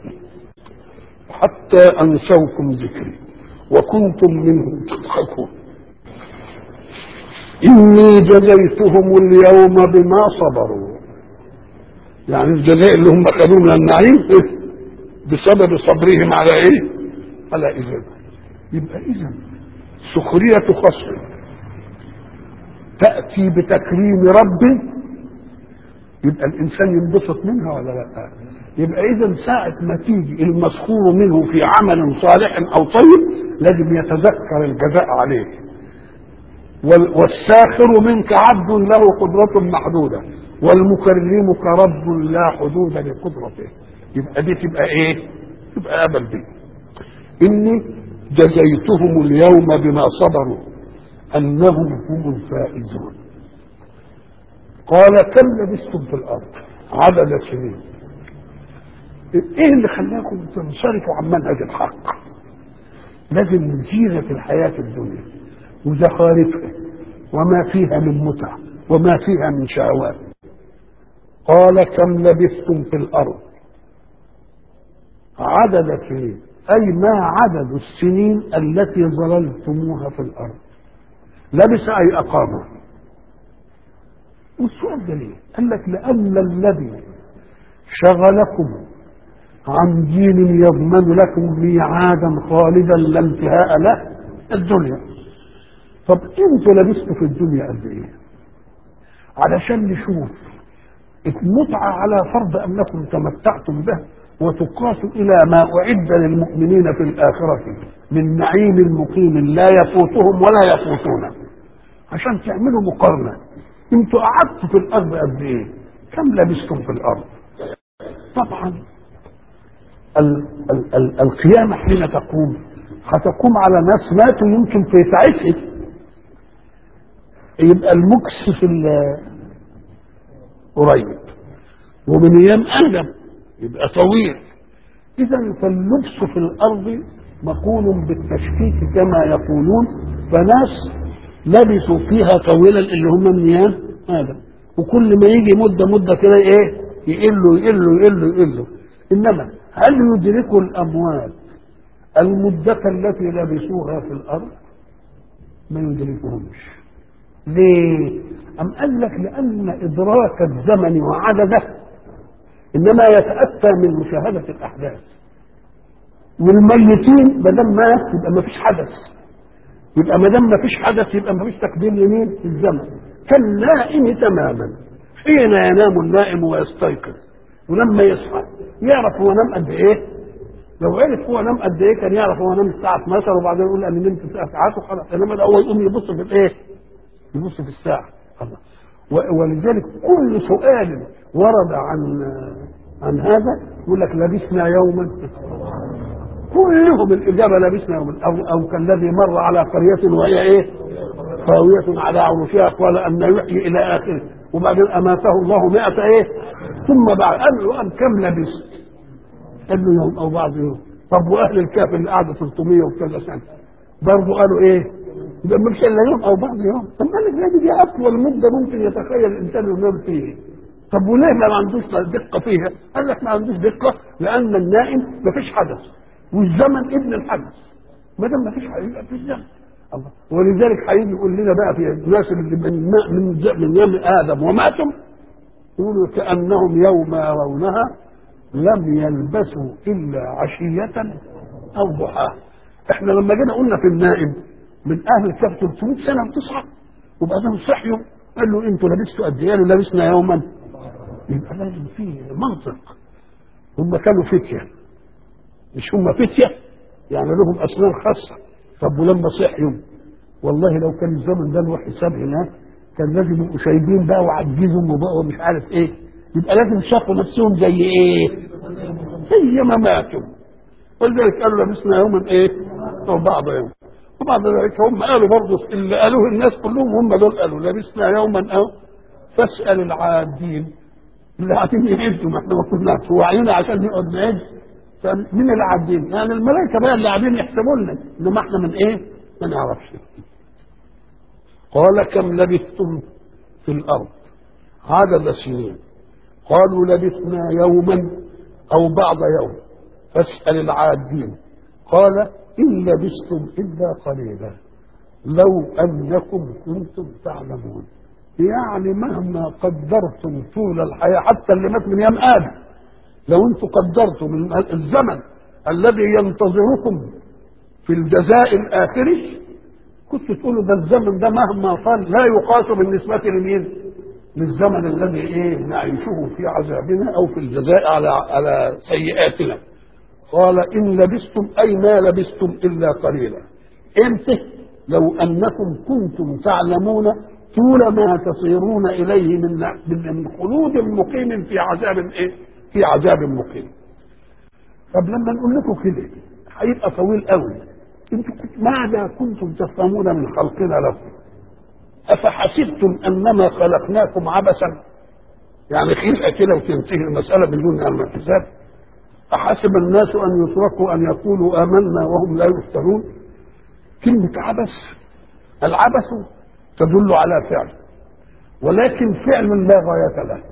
حتى انسوكم ذكري وكنتم منهم تضحكون إني جزيتهم اليوم بما صبروا يعني الجزاء اللي هم خدوه من النعيم إيه؟ بسبب صبرهم على ايه على إذن يبقى إذن سخرية خصم تأتي بتكريم رب يبقى الإنسان ينبسط منها ولا لا يبقى إذا ساعة ما تيجي المسخور منه في عمل صالح أو طيب لازم يتذكر الجزاء عليه والساخر منك عبد له قدرة محدودة والمكرمك رب لا حدود لقدرته يبقى دي تبقى ايه تبقى ابل دي اني جزيتهم اليوم بما صبروا انهم هم الفائزون قال كم لبثتم في الارض عدد سنين ايه اللي خلاكم تنصرفوا عن منهج الحق لازم زينة الحياة الدنيا وزخارفها وما فيها من متع وما فيها من شهوات قال كم لبثتم في الارض عدد سنين اي ما عدد السنين التي ظللتموها في الارض لبس اي اقام والسؤال ده ليه؟ قال لك لان الذي شغلكم عن دين يضمن لكم ميعادا خالدا لا انتهاء له الدنيا طب انتوا لبستوا في الدنيا قد ايه علشان نشوف المتعة على فرض انكم تمتعتم به وتقاس الى ما اعد للمؤمنين في الاخرة من نعيم مقيم لا يفوتهم ولا يفوتونه عشان تعملوا مقارنة انتوا قعدتوا في الارض قد ايه كم لبستم في الارض طبعا ال ال ال القيامة حين تقوم هتقوم على ناس ماتوا يمكن في ساعتها يبقى المكس في قريب ومن ايام ادم يبقى طويل اذا فاللبس في الارض مقول بالتشكيك كما يقولون فناس لبثوا فيها طويلا اللي هم من ايام ادم وكل ما يجي مده مده كده ايه يقل يقل يقل يقل انما هل يدرك الاموات المده التي لبثوها في الارض ما يدركهمش ليه ام قال لك لان ادراك الزمن وعدده انما يتاتى من مشاهده الاحداث والميتين ما دام مات يبقى ما فيش حدث يبقى ما دام ما فيش حدث يبقى ما فيش تقديم يمين في الزمن كالنائم تماما حين ينام النائم ويستيقظ ولما يصحى يعرف هو نام قد ايه لو عرف هو نام قد ايه كان يعرف هو نام الساعه 12 وبعدين يقول انا نمت تسع ساعات وخلاص انما ده هو يقوم يبص في الايه؟ يبص في الساعه الله ولذلك كل سؤال ورد عن عن هذا يقول لك لبسنا يوما كلهم الاجابه لبسنا يوما او او كالذي مر على قريه وهي ايه؟ خاوية على عروشها قال أن يحيي إلى آخره وبعدين أماته الله مئة إيه ثم بعد قال له أم كم لبست قال له يوم أو بعض يوم طب وأهل الكهف اللي قعدوا 300 وكذا سنة برضه قالوا إيه ده مش إلا يوم أو بعض يوم طب قال لك دي أطول مدة ممكن يتخيل الإنسان ينام فيه طب وليه ما عندوش دقة فيها؟ قال لك ما عندوش دقة لأن النائم ما فيش حدث والزمن ابن الحدث ما دام ما فيش حدث يبقى فيش زمن الله ولذلك هيجي يقول لنا بقى في الناس اللي من من من يوم ادم وماتم يقولوا كانهم يوم يرونها لم يلبثوا الا عشيه او ضحاها احنا لما جينا قلنا في النائم من اهل الكهف 300 سنه بتصحى وبعدين صحيوا قال له انتوا لبستوا قد ايه؟ لبسنا يوما يبقى لازم في منطق هم كانوا فتيه مش هم فتيه يعني لهم اسنان خاصه طب ولما صحيوا والله لو كان الزمن ده له حساب هناك كان لازم يبقوا شايبين بقى وعجزهم وبقوا مش عارف ايه يبقى لازم شافوا نفسهم زي ايه؟ زي ما ماتوا ولذلك قالوا لبسنا يوما ايه؟ او بعض يوم وبعد ذلك هم قالوا برضه اللي قالوه الناس كلهم هم دول قالوا لبسنا يوما او فاسال العادين اللي قاعدين يعدوا ما احنا ما كناش وعينا عشان نقعد نعد من العادين يعني الملائكه بقى اللي قاعدين يحسبوا لنا انما احنا من ايه؟ ما نعرفش قال كم لبثتم في الارض عدد سنين قالوا لبثنا يوما او بعض يوم فاسال العادين قال ان لبثتم الا قليلا لو انكم كنتم تعلمون يعني مهما قدرتم طول الحياه حتى اللي مات من يوم ادم لو انتم قدرتم الزمن الذي ينتظركم في الجزاء الاخري كنت تقولوا ده الزمن ده مهما طال لا يقاس بالنسبة لمين؟ للزمن الذي ايه نعيشه في عذابنا او في الجزاء على على سيئاتنا. قال ان لبستم اي ما لبستم الا قليلا. امتى؟ لو انكم كنتم تعلمون طول ما تصيرون اليه من من خلود مقيم في عذاب ايه؟ في عذاب مقيم. طب لما نقول لكم كده هيبقى طويل قوي انتم ماذا كنتم تفهمون من خلقنا لكم افحسبتم انما خلقناكم عبثا يعني خلقه كده وتنتهي المساله بدون علم حساب احسب الناس ان يتركوا ان يقولوا امنا وهم لا يفتنون كلمه عبث العبث تدل على فعل ولكن فعل لا غايه له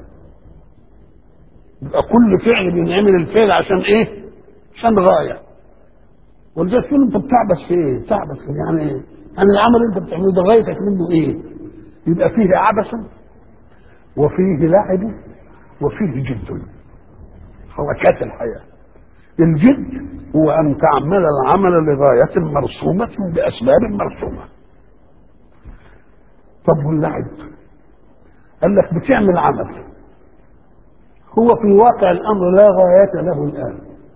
يبقى كل فعل بينعمل الفعل عشان ايه عشان غايه ولذلك تقول انت بتعبس في ايه؟ تعبس في يعني ايه؟ يعني العمل اللي انت بتعمله ده غايتك منه ايه؟ يبقى فيه عبث وفيه لعب وفيه جد حركات الحياه الجد هو ان تعمل العمل لغايه مرسومه باسباب مرسومه طب واللعب قال لك بتعمل عمل هو في واقع الامر لا غايه له الان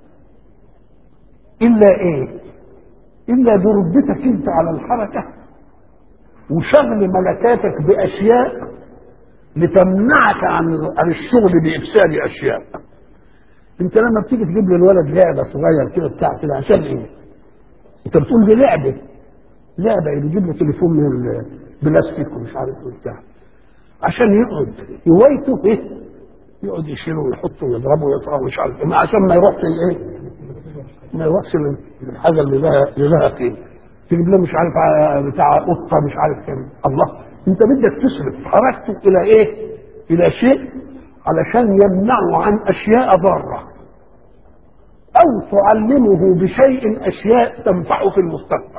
الا ايه الا بربتك انت على الحركه وشغل ملكاتك باشياء لتمنعك عن عن الشغل بافساد اشياء انت لما بتيجي تجيب للولد لعبه صغير كده بتاع كده عشان ايه انت بتقول دي لعبه لعبه اللي يجيب له تليفون من البلاستيك ومش عارف ايه بتاع عشان يقعد هوايته ايه يقعد يشيله ويحطه ويضربه ويقطعه ومش عارف ايه عشان ما يروحش الايه ما يروحش للحاجه اللي لها اللي لها قيمه تجيب له مش عارف بتاع قطه مش عارف كام الله انت بدك تصرف حركته الى ايه؟ الى شيء علشان يمنعه عن اشياء ضاره او تعلمه بشيء اشياء تنفعه في المستقبل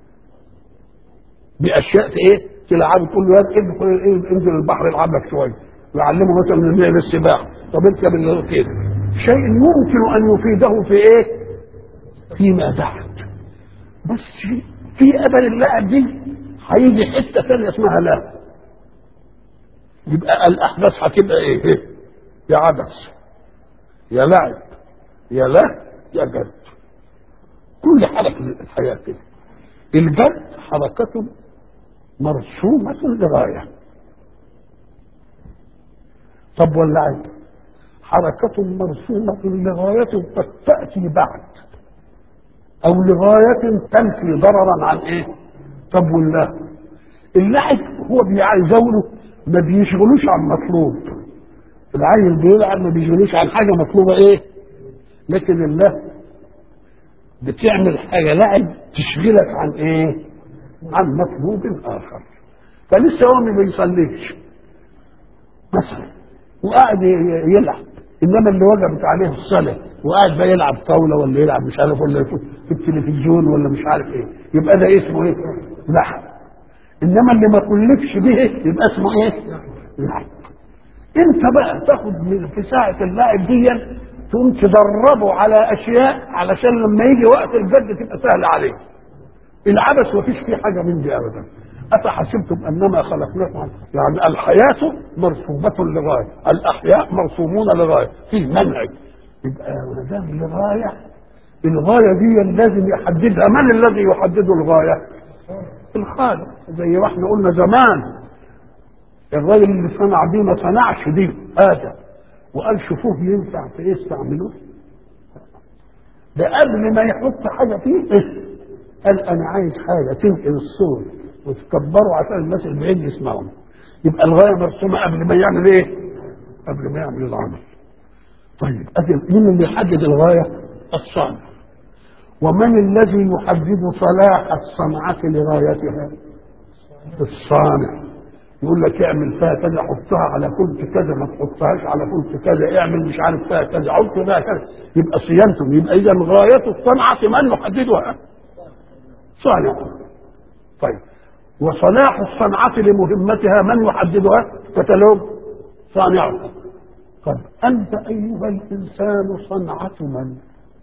باشياء ايه تلعب تقول له يا ادخل انزل البحر العب لك شويه يعلمه مثلا من السباحه طب انت كده شيء يمكن ان يفيده في ايه فيما بعد بس في ابد اللاعب دي هيجي حته ثانيه اسمها لا يبقى الاحداث هتبقى ايه يا عبث يا لعب يا لا يا جد كل حركه الحياه كده الجد حركة مرسومة لغاية طب واللعب حركة مرسومة لغاية قد تأتي بعد أو لغاية تنفي ضررا عن إيه؟ طب والله اللعب هو بيعزونه ما بيشغلوش عن مطلوب العيل بيلعب ما بيشغلوش عن حاجة مطلوبة إيه؟ لكن الله بتعمل حاجة لعب تشغلك عن ايه عن مطلوب اخر فلسه هو ما بيصليش مثلا وقاعد يلعب انما اللي وجبت عليه الصلاه وقاعد بقى يلعب طاوله ولا يلعب مش عارف ولا في التلفزيون ولا مش عارف ايه يبقى ده اسمه ايه لعب انما اللي ما كلفش به يبقى اسمه ايه لعب انت بقى تاخد من في ساعه اللعب دي تقوم تدربه على اشياء علشان لما يجي وقت الجد تبقى سهله عليه العبث مفيش فيه حاجه من دي ابدا افحسبتم انما خلقناكم يعني الحياه مرسومه لغايه الاحياء مرسومون لغايه في منهج يبقى ما دام لغايه الغايه دي لازم يحددها من الذي يحدد الغايه الخالق زي ما احنا قلنا زمان الراجل اللي صنع دي ما صنعش دي ادم وقال شوفوه ينفع في ايه استعملوه ده قبل ما يحط حاجه فيه إيه؟ قال انا عايز حاجه تنقل الصوت وتكبره عشان الناس اللي بعيد يسمعوا يبقى الغايه مرسومه قبل ما يعمل ايه؟ قبل ما يعمل العمل طيب أجل مين اللي يحدد الغايه؟ الصانع ومن الذي يحدد صلاح الصنعة لغايتها؟ الصانع يقول لك اعمل فيها كذا حطها على فلك كذا ما تحطهاش على فلك كذا اعمل مش عارف فيها كذا حط فيها كذا يبقى صيانته يبقى اذا غايه الصنعه من يحددها؟ صانع طيب وصلاح الصنعة لمهمتها من يحددها؟ كتالوج صانعها طب أنت أيها الإنسان صنعة من؟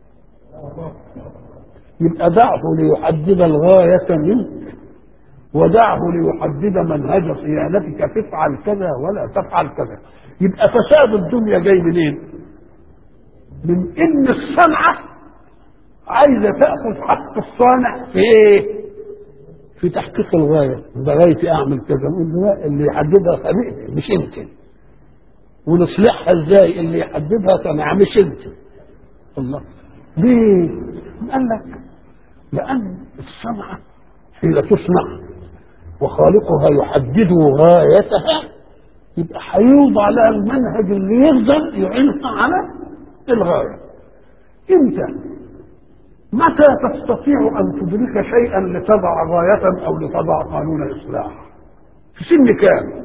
يبقى دعه ليحدد الغاية منك ودعه ليحدد منهج صيانتك تفعل كذا ولا تفعل كذا يبقى فساد الدنيا جاي منين؟ من ان الصنعه عايزه تاخذ حق الصانع في ايه؟ في تحقيق الغايه بغايتي اعمل كذا نقول لا اللي يحددها خليقتي مش انت ونصلحها ازاي اللي يحددها صنع مش انت الله ليه؟ قال لك لان الصنعه حين تصنع وخالقها يحدد غايتها يبقى هيوضع لها المنهج اللي يقدر يعينها على الغايه انت متى تستطيع ان تدرك شيئا لتضع غايه او لتضع قانون اصلاح في سن كام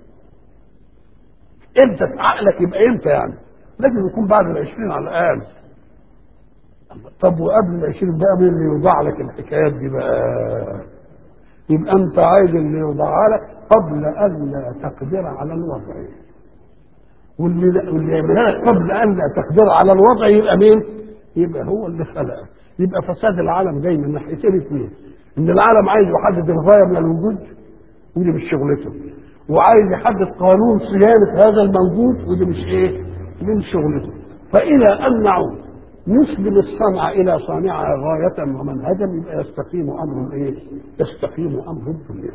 امتى عقلك يبقى امتى يعني لازم يكون بعد العشرين على الاقل طب وقبل العشرين بقى مين اللي يوضع لك الحكايات دي بقى يبقى انت عايز اللي يوضعها لك قبل ان لا تقدر على الوضع واللي واللي يعملها لك قبل ان لا تقدر على الوضع يبقى مين؟ يبقى هو اللي خلقك يبقى فساد العالم جاي من ناحيتين اثنين ان العالم عايز يحدد الغايه من الوجود ودي مش شغلته وعايز يحدد قانون صيانه هذا الموجود ودي مش ايه؟ من شغلته فالى ان نعود نسلم الصنعة إلى صانعها غاية ومنهجا يبقى يستقيم أمر إيه؟ يستقيم أمر الدنيا.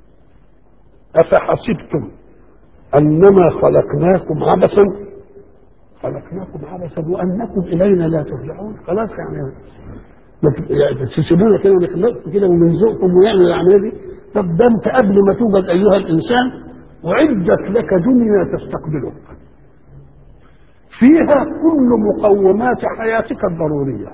أفحسبتم أنما خلقناكم عبثا خلقناكم عبثا وأنكم إلينا لا ترجعون خلاص يعني يعني تسيبونا كده ونخلقكم كده ونرزقكم ونعمل العملية دي طب ده أنت قبل ما توجد أيها الإنسان أعدت لك دنيا تستقبلك فيها كل مقومات حياتك الضرورية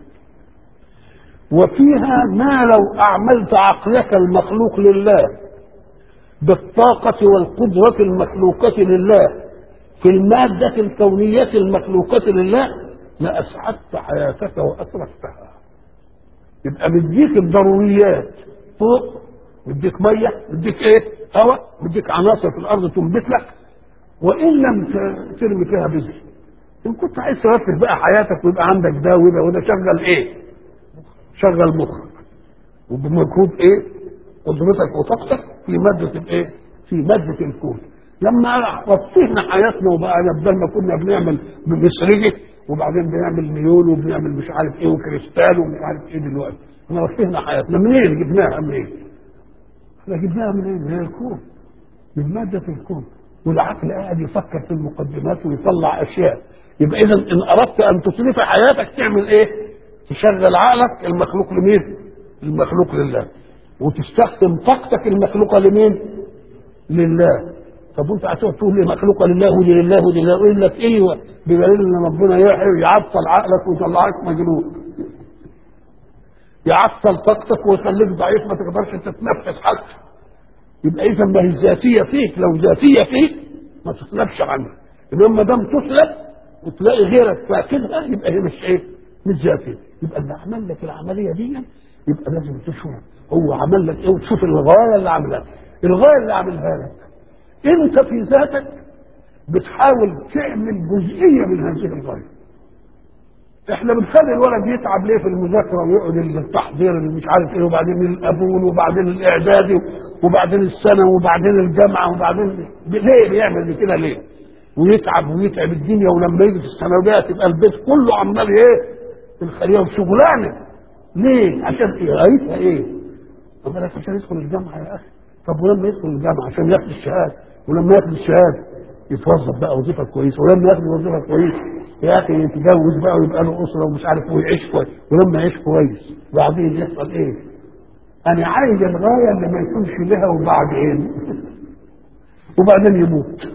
وفيها ما لو أعملت عقلك المخلوق لله بالطاقة والقدرة المخلوقة لله في المادة الكونية المخلوقة لله لأسعدت حياتك وأتركتها يبقى مديك الضروريات فوق مديك مية مديك ايه هواء مديك عناصر في الأرض تنبت لك وإن لم ت- ترمي فيها بذر إن كنت عايز ترتب بقى حياتك ويبقى عندك ده وده وده شغل ايه شغل مخك وبمجهود ايه قدرتك وطاقتك في مادة الايه في مادة الكون لما وفينا حياتنا وبقى بدل ما كنا بنعمل بمسرجة وبعدين بنعمل ميول وبنعمل مش عارف ايه وكريستال ومش عارف ايه دلوقتي احنا وفينا حياتنا منين جبناها منين؟ احنا جبناها منين؟ من الكون من مادة الكون والعقل قاعد يفكر في المقدمات ويطلع اشياء يبقى اذا ان اردت ان تصرف حياتك تعمل ايه؟ تشغل عقلك المخلوق لمين؟ المخلوق لله وتستخدم طاقتك المخلوقه لمين؟ لله طب وانت هتقعد تقول لي مخلوقه لله ولله ولله يقول لك ايوه بدليل ان ربنا يحيي يعطل عقلك ويطلعك مجنون يعطل طاقتك ويخليك ضعيف ما تقدرش تتنفس حتى يبقى اذا ما هي ذاتيه فيك لو ذاتيه فيك ما تسلبش عنها انما ما دام تسلب وتلاقي غيرك فاقدها يبقى هي مش ايه؟ مش ذاتيه يبقى اللي عمل لك العمليه دي يبقى لازم تشوف هو عمل لك ايه وتشوف الغايه اللي عملها الغايه اللي عملها لك انت في ذاتك بتحاول تعمل جزئيه من هذه الغايه احنا بنخلي الولد يتعب ليه في المذاكره ويقعد التحضير اللي مش عارف ايه وبعدين الابول وبعدين الاعدادي وبعدين السنه وبعدين الجامعه وبعدين ليه بيعمل كده ليه؟ ويتعب ويتعب الدنيا ولما يجي في الثانويات يبقى البيت كله عمال ايه؟ الخليه وشغلانه ليه؟ عشان ايه؟ غايتها ايه؟ طب لك عشان يدخل الجامعه يا اخي طب ولما يدخل الجامعه عشان ياخد الشهاده ولما ياخد الشهاده يتوظف بقى وظيفه كويسه ولما ياخد وظيفه كويسه يا اخي يتجوز بقى ويبقى له اسره ومش عارف ويعيش كويس ولما يعيش كويس بعدين يحصل ايه؟ انا عايز الغايه اللي ما يكونش لها وبعدين وبعدين يموت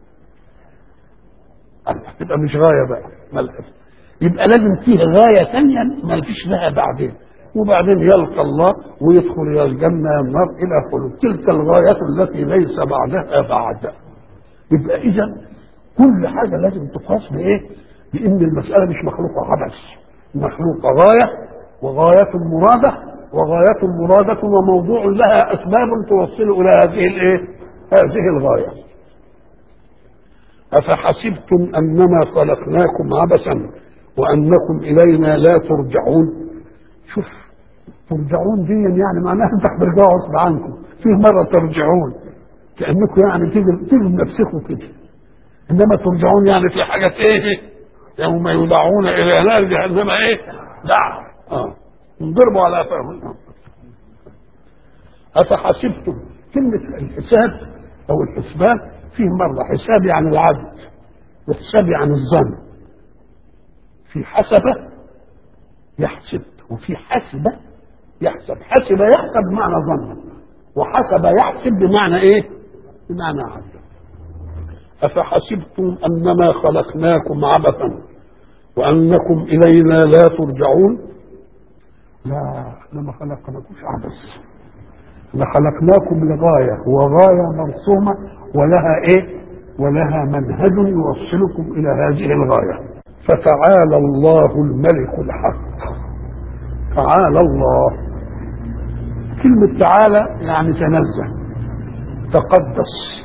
تبقى مش غايه بقى ملحظ يبقى لازم فيه غايه ثانيه ما فيش لها بعدين وبعدين يلقى الله ويدخل الى الجنه يا النار الى خلود تلك الغايه التي ليس بعدها بعد يبقى اذا كل حاجه لازم تقاس بايه؟ بان المساله مش مخلوقه عبث مخلوقه غايه وغايه مراده وغايه مراده وموضوع لها اسباب توصل الى هذه الايه؟ هذه الغايه افحسبتم انما خلقناكم عبثا وانكم الينا لا ترجعون شوف ترجعون دي يعني معناها انت هترجعوا غصب عنكم في مره ترجعون كانكم يعني تيجي تيجي بنفسكم كده انما ترجعون يعني في حاجه ايه يوم يدعون الى نار جهنم ايه دع اه انضربوا على افواههم افحسبتم كلمه الحساب او الحسبان فيه مره حساب يعني العدل وحساب يعني الظن في حسبه يحسب وفي حسبه يحسب حسب يحسب بمعنى ظن وحسب يحسب بمعنى ايه بمعنى عدل أفحسبتم أنما خلقناكم عبثا وأنكم إلينا لا ترجعون لا احنا ما خلقناكمش عبث احنا خلقناكم لغاية وغاية مرسومة ولها ايه ولها منهج يوصلكم إلى هذه الغاية فتعالى الله الملك الحق تعالى الله كلمة تعالى يعني تنزه تقدس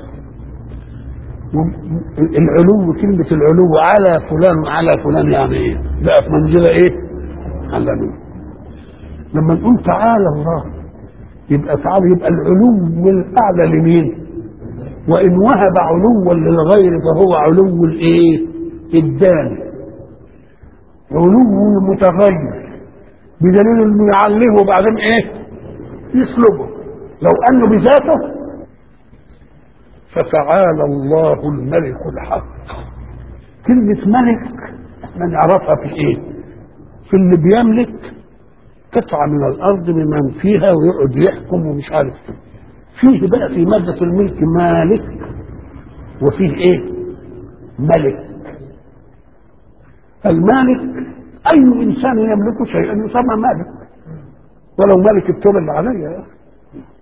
العلو كلمة العلو على فلان وعلى فلان يعني ايه؟ بقى في منزلة ايه؟ على مين؟ لما نقول تعالى الله يبقى تعالى يبقى العلو الأعلى لمين؟ وإن وهب علوا للغير فهو علو الايه؟ الدال علو متغير بدليل انه يعليه وبعدين ايه؟ يسلبه لو انه بذاته فتعالى الله الملك الحق كلمة ملك احنا نعرفها في ايه في اللي بيملك قطعة من الأرض بمن فيها ويقعد يحكم ومش عارف فيه بقى في مادة الملك مالك وفيه ايه ملك المالك أي إنسان يملك شيئا يسمى مالك ولو ملك التوب اللي عليا يا أخي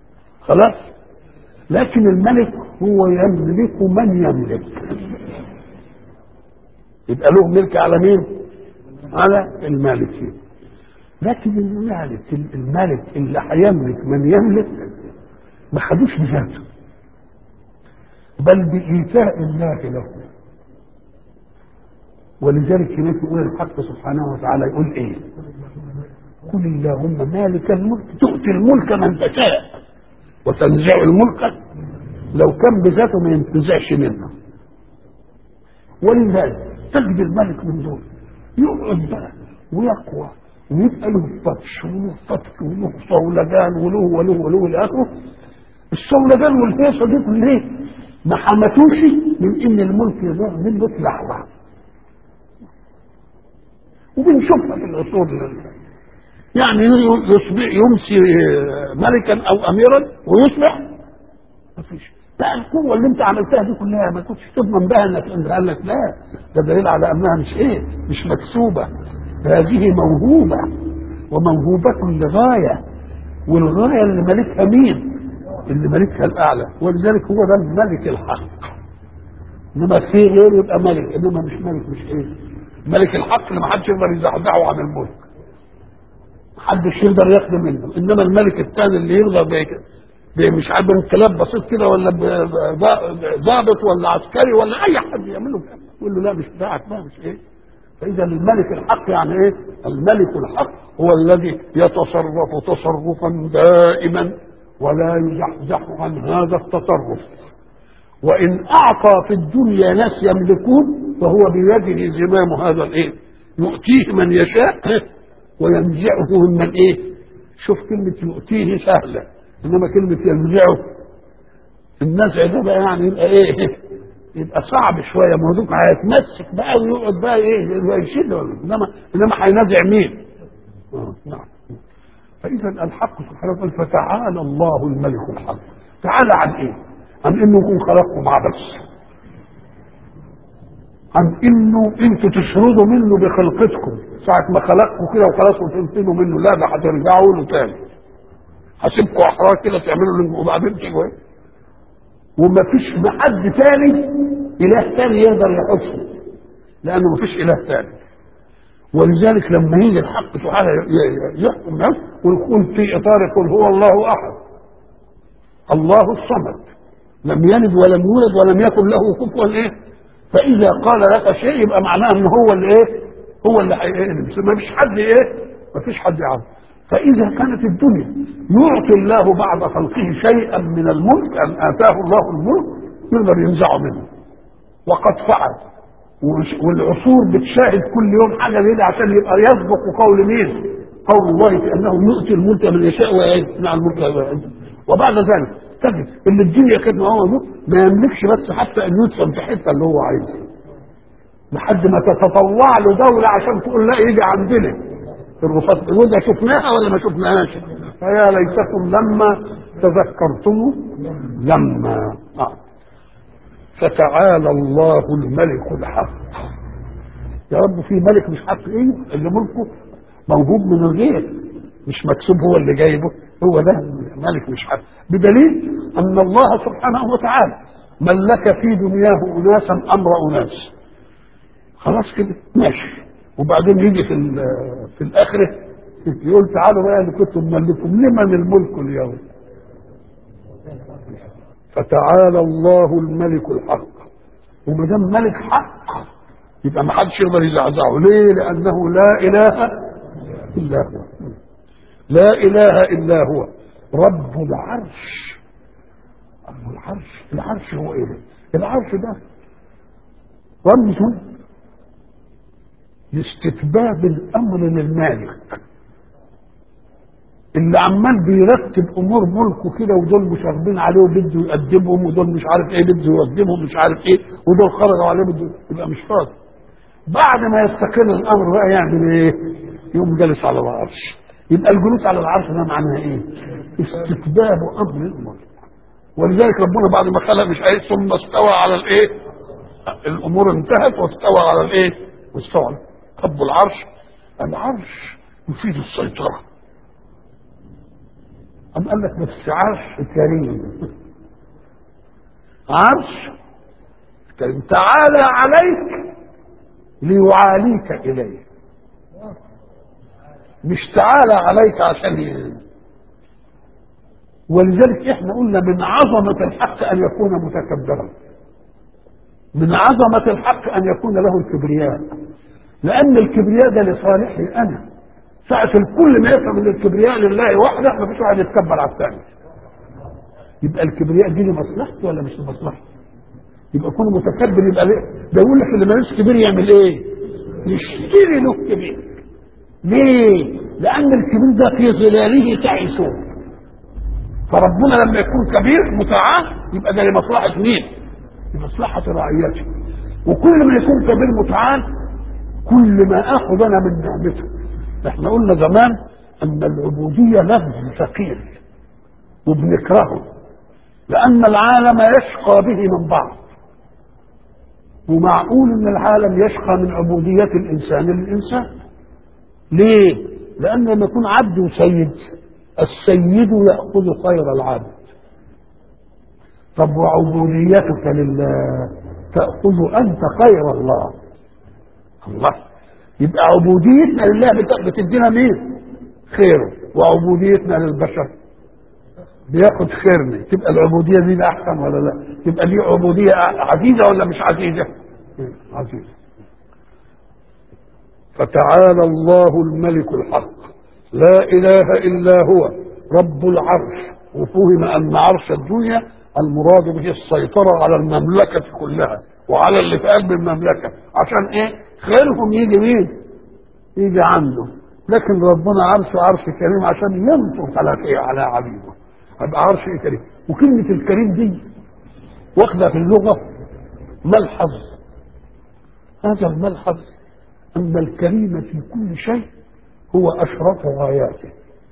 خلاص لكن الملك هو يملك من يملك يبقى له ملك على مين على المالكين لكن المالك المالك اللي هيملك من يملك ما خدوش بذاته بل بإيتاء الله له ولذلك هناك يقول الحق سبحانه وتعالى يقول ايه قل اللهم مالك الملك تؤتي الملك من تشاء وتنزع الملك لو كان بذاته ما ينتزعش منه ولذلك تجد الملك من دول يقعد بقى ويقوى ويبقى له بطش وله فتك وله صولجان وله وله وله الى اخره الصولجان والهيصه دي كلها ما حمتوش من ان الملك يضيع منه في لحظه وبنشوفها في العصور يعني يصبح يمسي ملكا او اميرا ويصبح ما فيش بقى القوه اللي انت عملتها دي كلها ما كنتش تضمن بها انك انت قال لك لا ده دليل على انها مش ايه مش مكسوبه هذه موهوبه وموهوبه لغايه والغايه اللي مالكها مين؟ اللي مالكها الاعلى ولذلك هو ده الملك الحق انما في غيره يبقى ملك انما مش ملك مش ايه ملك الحق اللي ما حدش يقدر يزعزعه عن الملك محدش يقدر ياخده منه انما الملك الثاني اللي يرضى مش عارف انقلاب بسيط كده ولا ضابط ولا عسكري ولا اي حد يعمله يقول له لا مش بتاعك لا مش ايه فاذا الملك الحق يعني ايه الملك الحق هو الذي يتصرف تصرفا دائما ولا يزحزح عن هذا التصرف وان اعطى في الدنيا ناس يملكون فهو بيده زمام هذا الايه يؤتيه من يشاء وينزعه ممن ايه شوف كلمه يؤتيه سهله انما كلمه ينزعه النزع ده بقى يعني يبقى ايه يبقى صعب شويه ما هو هيتمسك بقى ويقعد بقى ايه يشد انما انما هينزع مين؟ آه نعم فاذا الحق سبحانه وتعالى فتعالى الله الملك الحق تعالى عن ايه؟ عن انه يكون خلقكم عبث عن انه انتوا تشردوا منه بخلقتكم ساعة ما خلقكم كده وخلاص وتنتجوا منه لا ده هترجعوا له تاني هسيبكم احرار كده تعملوا اللي وبعدين تيجوا ايه وما فيش حد تاني اله تاني يقدر يحسه لانه ما فيش اله تاني ولذلك لما يجي الحق سبحانه يحكم نفسه ويكون في اطار يقول هو الله احد الله الصمد لم يلد ولم يولد ولم يكن له كفوا ايه فاذا قال لك شيء يبقى معناه ان هو اللي ايه هو اللي هيقلب ما فيش حد ايه ما فيش حد يعرف فاذا كانت الدنيا يعطي الله بعد خلقه شيئا من الملك ان اتاه الله الملك يقدر ينزعه منه وقد فعل والعصور بتشاهد كل يوم حاجه زي عشان يبقى يسبق قول مين؟ قول الله في انه يؤتي الملك من يشاء ويمنع الملك وبعد ذلك تجد ان الدنيا كانت معاه ما يملكش بس حتى ان يدفن في حته اللي هو عايزها لحد ما تتطوع له دوله عشان تقول لا يجي عندنا الرفات وده شفناها ولا ما شفناهاش فيا ليتكم لما تذكرتم لما آه. فتعالى الله الملك الحق يا رب في ملك مش حق ايه اللي ملكه موجود من الغير مش مكسوب هو اللي جايبه هو ده ملك مش حق بدليل ان الله سبحانه وتعالى ملك في دنياه اناسا امر اناس خلاص كده ماشي وبعدين يجي في في الاخره يقول تعالوا بقى اللي كنتم مملكم لمن الملك اليوم فتعالى الله الملك الحق وما دام ملك حق يبقى ما حدش يقدر يزعزعه ليه؟ لانه لا اله الا هو لا اله الا هو رب العرش رب العرش العرش هو ايه؟ العرش ده رمز لاستتباب الامر للمالك اللي عمال بيرتب امور ملكه كده ودول مش واخدين عليه وبده يقدمهم ودول مش عارف ايه بده يقدمهم مش عارف ايه ودول خرجوا عليه بده يبقى مش فاضي بعد ما يستقر الامر بقى يعمل ايه؟ يقوم جالس على العرش يبقى الجلوس على العرش ده معناه ايه؟ استتباب امر الملك ولذلك ربنا بعد ما خلق مش عايز ثم استوى على الايه؟ الامور انتهت واستوى على الايه؟ واستوى رب العرش العرش يفيد السيطره أم قال لك بس عرش كريم عرش كريم تعالى عليك ليعاليك اليه مش تعالى عليك عشان ي... ولذلك احنا قلنا من عظمة الحق ان يكون متكبرا من عظمة الحق ان يكون له الكبرياء لان الكبرياء ده لصالحي انا ساعة الكل ما يفهم ان الكبرياء لله وحده ما فيش واحد يتكبر على الثاني يبقى الكبرياء دي لمصلحته ولا مش لمصلحته يبقى كونه متكبر يبقى ليه ده يقول لك اللي مالوش كبير يعمل ايه يشتري له كبير ليه لان الكبير ده في ظلاله تعيشون فربنا لما يكون كبير متعال يبقى ده لمصلحه مين لمصلحه رعيته وكل ما يكون كبير متعال كل ما اخذ انا من نعمته احنا قلنا زمان ان العبوديه لفظ ثقيل وبنكرهه لان العالم يشقى به من بعض ومعقول ان العالم يشقى من عبوديه الانسان للانسان ليه لان لما يكون عبد وسيد السيد ياخذ خير العبد طب وعبوديتك لله تاخذ انت خير الله الله يبقى عبوديتنا لله بت- بتدينا مين خيره وعبوديتنا للبشر بياخد خيرنا تبقى العبوديه دي احسن ولا لا تبقى دي عبوديه عزيزه ولا مش عزيزه عزيزه فتعالى الله الملك الحق لا اله الا هو رب العرش وفهم ان عرش الدنيا المراد به السيطره على المملكه كلها وعلى اللي في قلب المملكه عشان ايه خيرهم يجي مين يجي عنده لكن ربنا عرشه عرش كريم عشان ينصر على ايه على عبيده يبقى عرش ايه كريم وكلمه الكريم دي واخده في اللغه ملحظ هذا الملحظ ان الكريم في كل شيء هو اشرف غاياته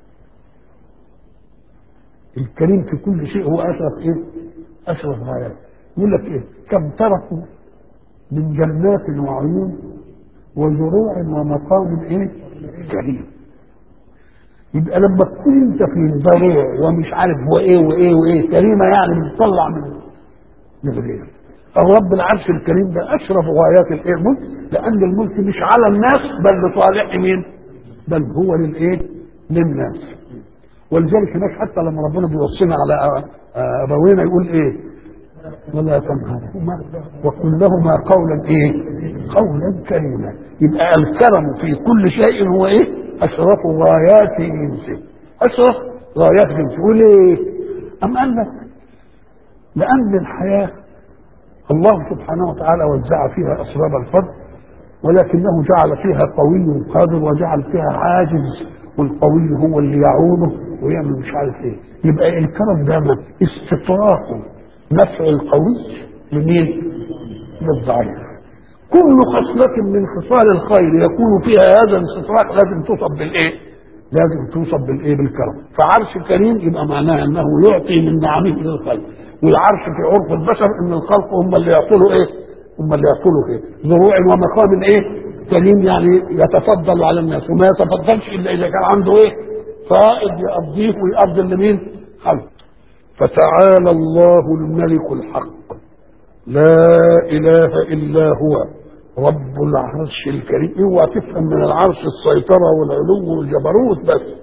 الكريم في كل شيء هو اشرف ايه اشرف غاياته يقول لك ايه كم تركوا من جنات وعيون وزروع ومقام ايه كريم يبقى لما تكون انت في ضروع ومش عارف هو ايه وايه وايه كريمه يعني بتطلع من من غير الرب العرش الكريم ده اشرف غايات الايه الملك لان الملك مش على الناس بل لصالح مين؟ بل هو للايه؟ للناس ولذلك هناك حتى لما ربنا بيوصينا على ابوينا يقول ايه؟ ولا تنهرهما وقل لهما قولا ايه؟ قولا كريما يبقى الكرم في كل شيء هو ايه؟ اشرف غايات جنسه اشرف غايات جنسه وليه؟ ام قال لك لان الحياه الله سبحانه وتعالى وزع فيها اسباب الفضل ولكنه جعل فيها قوي قادر وجعل فيها عاجز والقوي هو اللي يعونه ويعمل مش عارف ايه يبقى الكرم ده استطراق نفع القوي لمين؟ للضعيف كل خصلة من خصال الخير يكون فيها هذا الاستطراق لازم توصف بالايه؟ لازم توصف بالايه؟ بالكرم فعرش كريم يبقى معناها انه يعطي من نعمه للخلق والعرش في عرف البشر ان الخلق هم اللي يعطوا ايه؟ هم اللي يعطوا ايه؟ ذروع ومقام ايه؟ كريم يعني يتفضل على الناس وما يتفضلش الا اذا كان عنده ايه؟ فائض يقضيه ويقضي لمين؟ خلق فتعالى الله الملك الحق لا اله الا هو رب العرش الكريم اوعى تفهم من العرش السيطره والعلو والجبروت بس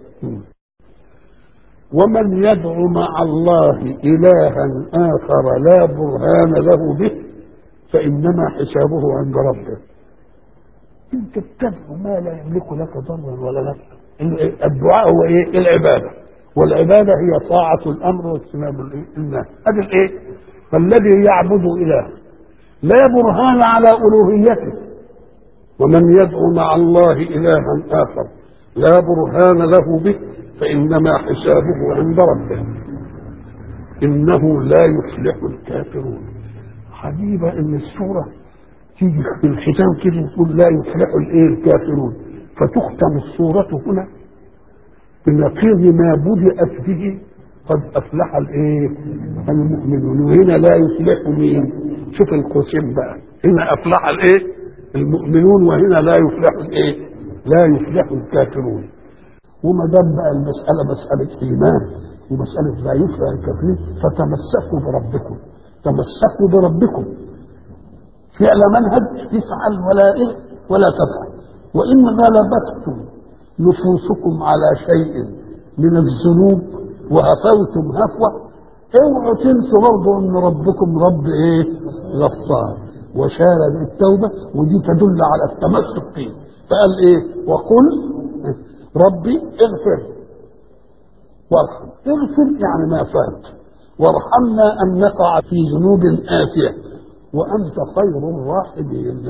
ومن يدعو مع الله إلها آخر لا برهان له به فإنما حسابه عند ربه أنت بتدعو ما لا يملك لك ضرا ولا نفعا الدعاء هو إيه؟ العبادة والعبادة هي طاعة الأمر واجتناب النهي هذا الإيه؟ فالذي يعبد إله لا برهان على ألوهيته ومن يدعو مع الله إلها آخر لا برهان له به فإنما حسابه عند ربه إنه لا يفلح الكافرون حبيبة إن السورة تيجي في الختام كده تقول لا يفلح الإيه الكافرون فتختم السورة هنا بنقيض ما بدأت به قد أفلح الإيه المؤمنون وهنا لا يفلح مين شوف القوسين بقى هنا أفلح الإيه المؤمنون وهنا لا يفلح الإيه لا يفلح الكافرون وما دام بقى المسألة مسألة إيمان ومسألة لا يفلح الكافرين فتمسكوا بربكم تمسكوا بربكم فعل منهج تفعل ولا إيه ولا تفعل وإن غلبتكم نفوسكم على شيء من الذنوب وهفوتم هفوة اوعوا تنسوا برضه ان ربكم رب ايه؟ غفار وشال التوبة ودي تدل على التمسك فيه فقال ايه؟ وقل ربي اغفر وارحم اغفر يعني ما فات وارحمنا ان نقع في ذنوب آتية وانت خير الراحمين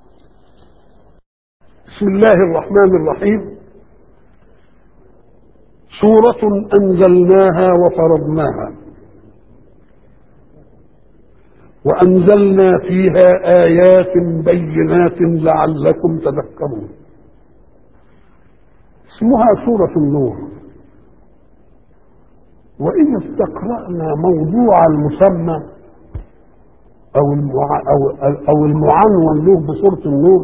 بسم الله الرحمن الرحيم سورة أنزلناها وفرضناها وأنزلنا فيها آيات بينات لعلكم تذكرون اسمها سورة النور وإذا استقرأنا موضوع المسمى أو المع... أو أو المعنون له بسورة النور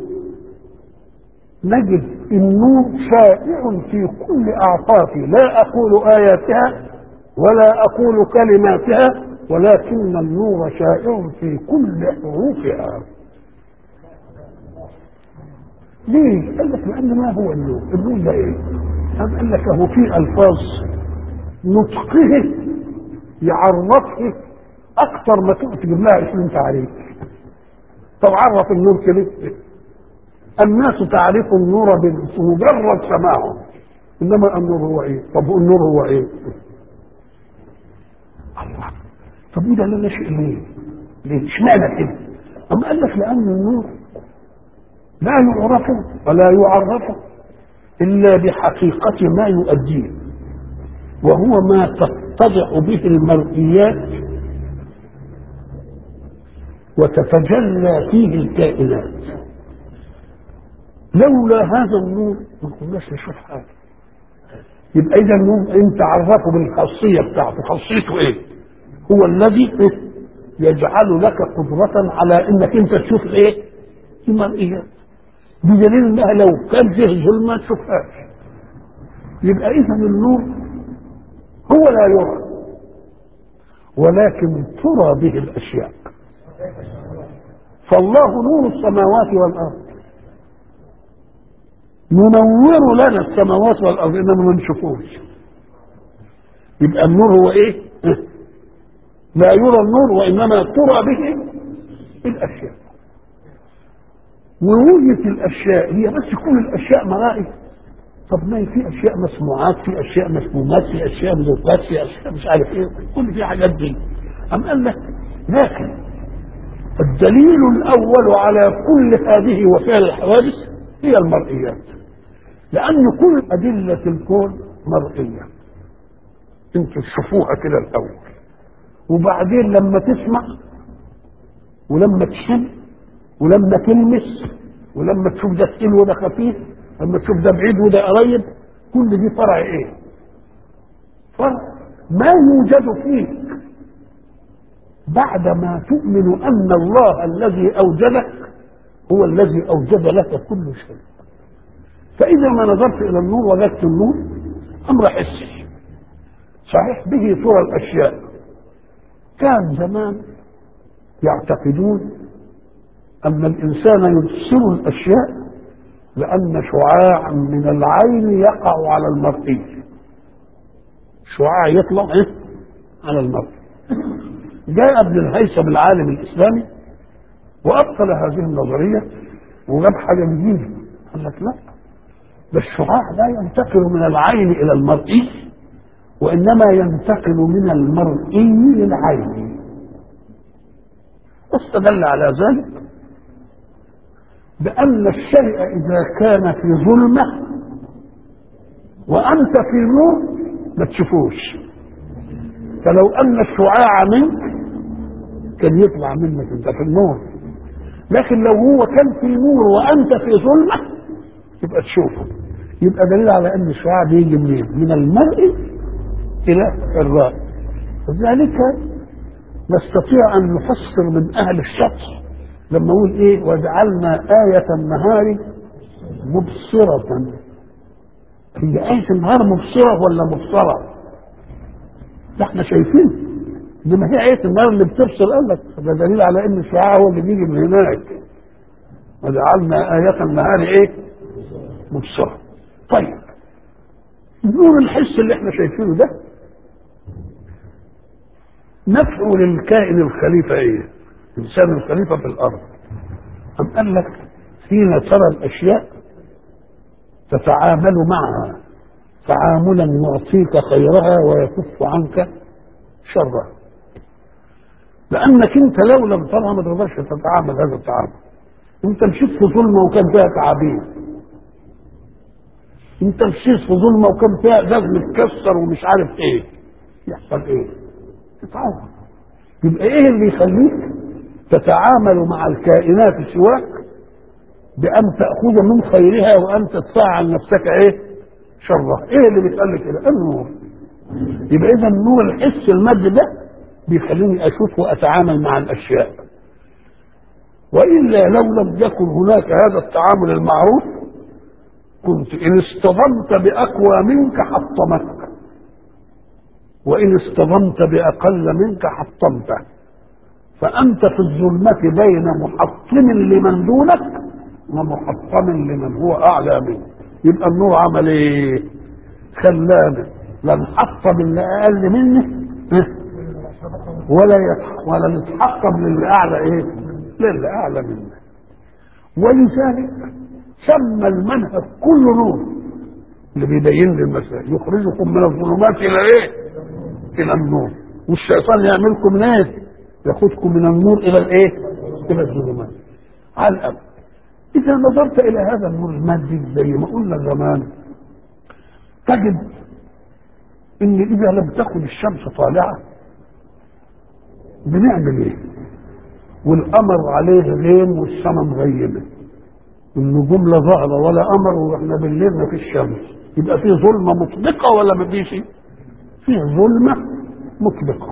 نجد النور شائع في كل أعطافه لا أقول آياتها ولا أقول كلماتها ولكن النور شائع في كل حروفها ليه؟ قال لك لأن ما هو النور؟ النور ده إيه؟ أم قال لك هو في ألفاظ نطقه يعرفه أكثر ما تقعد تجيب لها اسم تعريف طب عرف النور كده الناس تعرف النور بمجرد سماعه انما النور هو ايه طب النور هو ايه الله طب وده لا شيء ليه ليه اشمعنى كده اما قال لك لان النور لا يعرف ولا يعرف الا بحقيقه ما يؤديه وهو ما تتضح به المرئيات وتتجلى فيه الكائنات لولا هذا النور ما كناش نشوف حاجه يبقى اذا النور انت عرفه بالخاصيه بتاعته خاصيته ايه هو الذي يجعل لك قدرة على انك انت تشوف ايه المرئيات بدليل انها لو كان فيه ظلمة ما تشوفهاش يبقى اذا النور هو لا يرى ولكن ترى به الاشياء فالله نور السماوات والارض ينور لنا السماوات والارض انما ما نشوفوش يبقى النور هو ايه لا يرى النور وانما ترى به الاشياء ورؤية الاشياء هي بس كل الاشياء مرائي طب ما في اشياء مسموعات في اشياء مسمومات في اشياء مذوقات في اشياء مش عارف ايه كل في حاجات دي ام قال لك لكن الدليل الاول على كل هذه وفعل الحوادث هي المرئيات لأن كل أدلة الكون مرئية انتوا تشوفوها كده الأول وبعدين لما تسمع ولما تشم ولما تلمس ولما تشوف ده ثقيل وده خفيف لما تشوف ده بعيد وده قريب كل دي فرع ايه؟ فرع ما يوجد فيك بعدما تؤمن أن الله الذي أوجدك هو الذي أوجد لك كل شيء فإذا ما نظرت إلى النور وجدت النور أمر حسي صحيح به ترى الأشياء كان زمان يعتقدون أن الإنسان يبصر الأشياء لأن شعاع من العين يقع على المرئي شعاع يطلع إيه؟ على المرئي جاء ابن الهيثم العالم الإسلامي وأبطل هذه النظرية وجاب حاجة جديدة قال لك لا ده الشعاع لا ينتقل من العين الى المرئي وانما ينتقل من المرئي للعين واستدل على ذلك بان الشيء اذا كان في ظلمه وانت في نور ما تشوفوش فلو ان الشعاع منك كان يطلع منك انت في النور لكن لو هو كان في نور وانت في ظلمه يبقى تشوفه يبقى دليل على ان الشعاع بيجي منين؟ من المرء الى الرائي وذلك نستطيع ان نفسر من اهل الشطر لما نقول ايه وجعلنا آية النهار مبصرة هي آية النهار مبصرة ولا مبصرة؟ ده احنا شايفين انما هي آية النهار اللي بتبصر قال لك ده دليل على ان الشعاع هو اللي بيجي من هناك وجعلنا آية النهار ايه مبصرة طيب نور الحس اللي احنا شايفينه ده نفعه للكائن الخليفة ايه الانسان الخليفة في الارض أم قال لك حين ترى الاشياء تتعامل معها تعاملا يعطيك خيرها ويكف عنك شرها لانك انت لو لم ترها ما تقدرش تتعامل هذا التعامل انت مشيت في ظلمه وكان فيها تعابين انت مشيت في ظلمه وكان فيها ازاز متكسر ومش عارف ايه يحصل ايه تتعامل يبقى ايه اللي يخليك تتعامل مع الكائنات سواك بأن تأخذ من خيرها وأن تدفع عن نفسك إيه؟ شرها، إيه اللي بيخلي كده؟ النور. يبقى إذا النور الحس المادي ده بيخليني أشوف وأتعامل مع الأشياء. وإلا لو لم يكن هناك هذا التعامل المعروف كنت إن اصطدمت بأقوى منك حطمك. وإن اصطدمت بأقل منك حطمته. فأنت في الظلمة بين محطم لمن دونك ومحطم لمن هو اعلى منه يبقى النور عمل ايه خلانا لا نحطم اللي اقل مني ولا يتح... ولا نتحطم للي اعلى ايه للي اعلى منا ولذلك سمى المنهج كله نور اللي بيبين لي المسائل يخرجكم من الظلمات الى ايه الى النور والشيطان يعملكم ايه ياخذكم من النور الى الايه الى الظلمات على الأمر إذا نظرت إلى هذا النور المادي زي ما قلنا زمان تجد إن إذا لم تكن الشمس طالعة بنعمل إيه؟ والقمر عليه غيم والسماء مغيمة النجوم لا ظاهرة ولا قمر وإحنا بالليل ما فيش شمس يبقى في ظلمة مطلقة ولا ما فيش؟ في ظلمة مطلقة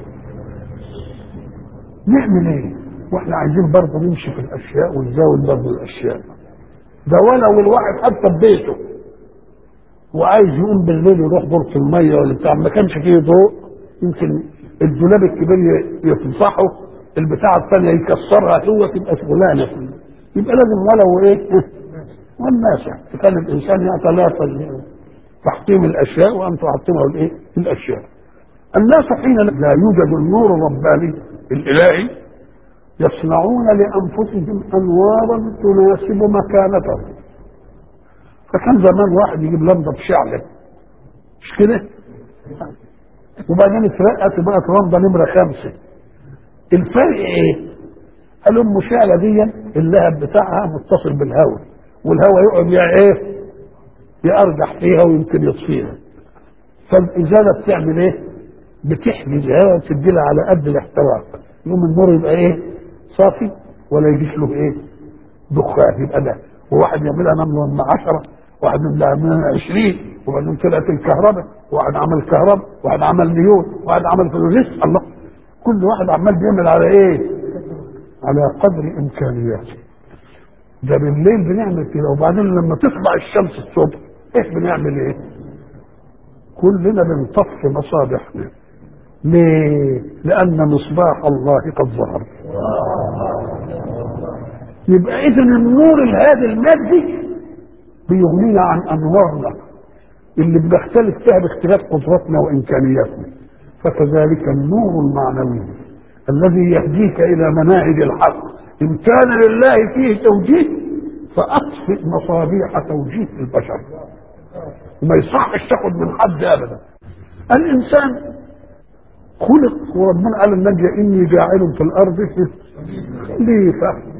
نعمل إيه؟ واحنا عايزين برضه نمشي في الاشياء ونزاول برضه الاشياء ده ولو الواحد حتى في بيته وعايز يقوم بالليل يروح دورة المية ولا بتاع ما كانش فيه ضوء يمكن الدولاب الكبير يفضحه البتاعة الثانية يكسرها هو تبقى شغلانة فيه يبقى لازم ولو ايه والناسع كان الانسان يتلافى تحطيم الاشياء وان تعطمه الايه الاشياء الناس حين لا يوجد النور الرباني الالهي يصنعون لانفسهم انوارا تناسب مكانتهم فكان زمان واحد يجيب لمبه بشعله مش كده وبعدين اترقت بقت لمبه نمره خمسه الفرق ايه؟ قالوا ام شعله دي اللهب بتاعها متصل بالهواء والهواء يقعد يا ايه؟ يأرجح فيها ويمكن يطفيها فالازاله بتعمل ايه؟ بتحجز الهواء وتدي لها على قد الاحتراق يوم النور يبقى ايه؟ صافي ولا يجيش له ايه؟ دخان يبقى ده وواحد يعملها نمله من 10 واحد يعملها من 20 وبعدين طلعت الكهرباء واحد عمل كهرباء واحد عمل نيون واحد عمل فلوريس الله كل واحد عمال بيعمل على ايه؟ على قدر امكانياته ده بالليل بنعمل كده وبعدين لما تطلع الشمس الصبح ايه بنعمل ايه؟ كلنا بنطفي مصابيحنا ليه؟ لأن مصباح الله قد ظهر. يبقى إذا النور الهادي المادي بيغنينا عن أنوارنا اللي بنختلف فيها باختلاف قدراتنا وإمكانياتنا. فكذلك النور المعنوي الذي يهديك إلى مناهج الحق إن كان لله فيه توجيه فأطفئ مصابيح توجيه البشر. وما يصحش تاخد من حد أبدا. الإنسان خلق وربنا قال النبي اني جاعل في الارض خليفه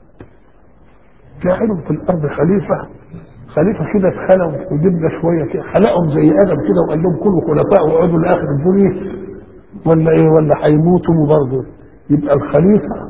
جاعل في الارض خليفه خليفه كده اتخلقوا وجبنا شويه كده خلقهم زي ادم كده وقال لهم كلوا خلفاء واقعدوا لاخر الدنيا ولا ايه ولا هيموتوا برضه يبقى الخليفه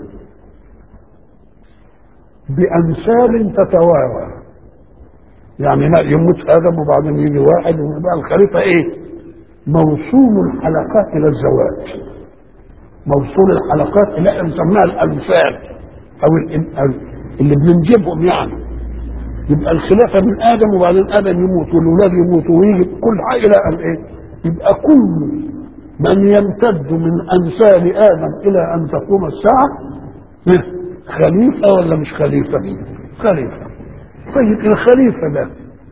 بامثال تتوارى يعني يموت ادم وبعدين يجي واحد ويبقى الخليفه ايه؟ موصول الحلقات الى الزواج موصول الحلقات اللي احنا بنسميها الامثال او اللي بننجبهم يعني يبقى الخلافه من ادم وبعدين ادم يموت والاولاد يموتوا ويجي كل حاجه الى ان ايه؟ يبقى كل من يمتد من امثال ادم الى ان تقوم الساعه خليفه ولا مش خليفه؟ خليفة طيب الخليفة ده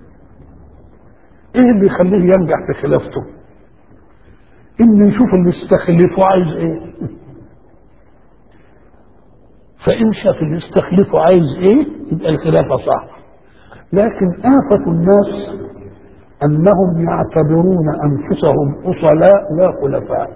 ايه اللي يخليه ينجح في خلافته انه يشوف اللي يستخلفه عايز ايه فان شاف اللي يستخلفه عايز ايه يبقى الخلافة صح لكن آفة الناس أنهم يعتبرون أنفسهم أصلاء لا خلفاء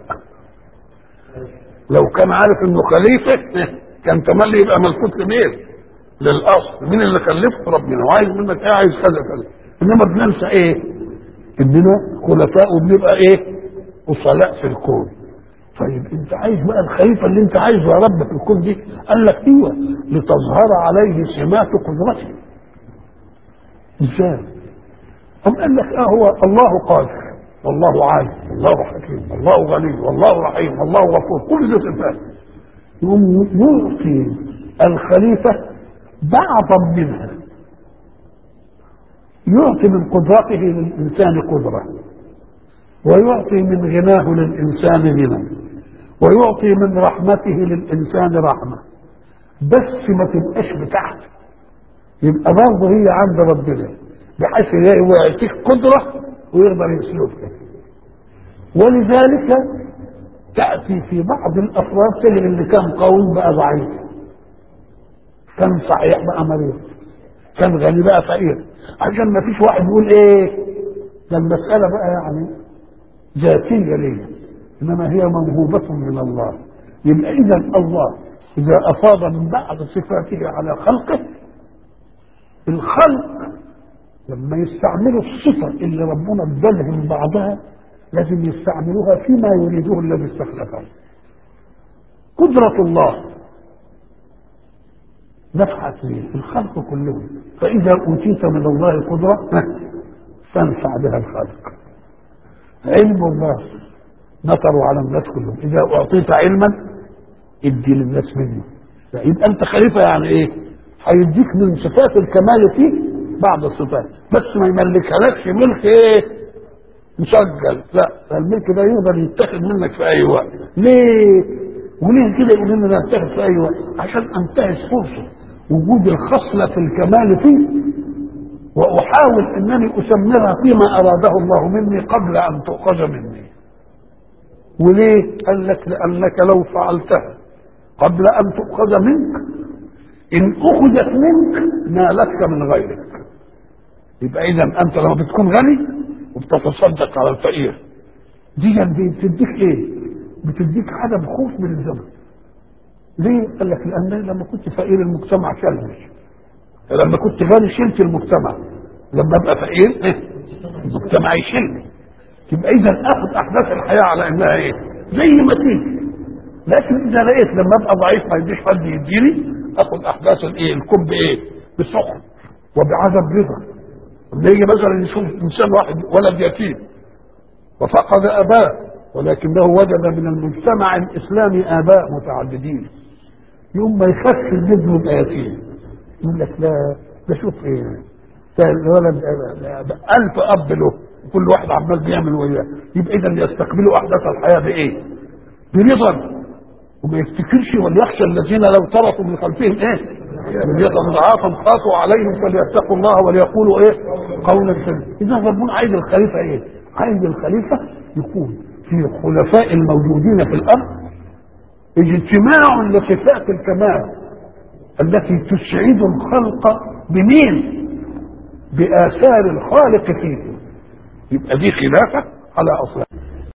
لو كان عارف انه خليفة كان تملي يبقى ملفوت لمين للأصل مين اللي خلفه ربنا وعايز منك ايه عايز كذا كذا انما بننسى ايه اننا خلفاء وبنبقى ايه أصلاء في الكون طيب انت عايز بقى الخليفة اللي انت عايزه يا رب في الكون دي قال لك ايوه لتظهر عليه سمات قدرته ازاي أم قال لك اه هو الله قادر والله عالم والله حكيم والله غني والله رحيم والله غفور كل ده صفات يقوم يعطي الخليفة بعضا منها يعطي من قدرته للإنسان قدرة ويعطي من غناه للإنسان غنى ويعطي من رحمته للإنسان رحمة بس ما تبقاش بتاعته يبقى برضه هي عند ربنا بحيث هو يعطيك قدرة ويقدر يسلبها ولذلك تأتي في بعض الأفراد تجد اللي كان قوي بقى ضعيف كان صحيح بقى مريض كان غني بقى فقير عشان ما فيش واحد يقول ايه ده المسألة بقى يعني ذاتية ليه إنما هي موهوبة من الله يبقى إذا الله إذا أفاض من بعض صفاته على خلقه الخلق لما يستعملوا الصفة اللي ربنا ادالهم بعضها لازم يستعملوها فيما يريده الذي استخلفه قدرة الله نفعت لي الخلق كلهم فإذا أوتيت من الله قدرة فانفع بها الخلق علم الله نطروا على الناس كلهم إذا أعطيت علما ادي للناس منه يبقى أنت خليفة يعني إيه؟ هيديك من صفات الكمال فيه بعض الصفات بس ما يملكهالكش ملك ايه مسجل لا الملك ده يقدر يتاخد منك في اي وقت ليه وليه كده يقول لنا يتاخد في اي وقت عشان انتهز فرصه وجود الخصله في الكمال فيه واحاول انني اثمرها فيما اراده الله مني قبل ان تؤخذ مني وليه قال لك لانك لو فعلتها قبل ان تؤخذ منك ان اخذت منك نالتك من غيرك يبقى اذا انت لما بتكون غني وبتتصدق على الفقير دي بتديك ايه بتديك عدم خوف من الزمن ليه قال لك لان لما كنت فقير المجتمع شالني لما كنت غني شلت المجتمع لما ابقى فقير إيه؟ المجتمع يشيلني يبقى اذا اخذ احداث الحياه على انها ايه زي ما تيجي لكن اذا لقيت لما ابقى ضعيف ما يديش حد يديني اخذ احداث الايه الكب ايه بسخط وبعدم رضا لما يجي مثلا يشوف انسان واحد ولد يتيم وفقد اباه ولكنه وجد من المجتمع الاسلامي اباء متعددين يوم ما يخفف الابن يبقى يتيم يقول لك لا ده شوف ايه ده الولد ألف أب له كل واحد عمال بيعمل وياه يبقى إذا يستقبلوا أحداث الحياة بإيه؟ برضا وما يفتكرش وليخشى الذين لو تركوا من خلفهم إيه؟ ذرية ضعافا خافوا عليهم فليتقوا الله وليقولوا إيه؟ قولا سديدا إذا ربنا عايز الخليفة إيه؟ عايز الخليفة يكون في خلفاء الموجودين في الأرض اجتماع لصفات الكمال التي تسعد الخلق بمين؟ بآثار الخالق فيهم يبقى دي خلافة على أصلها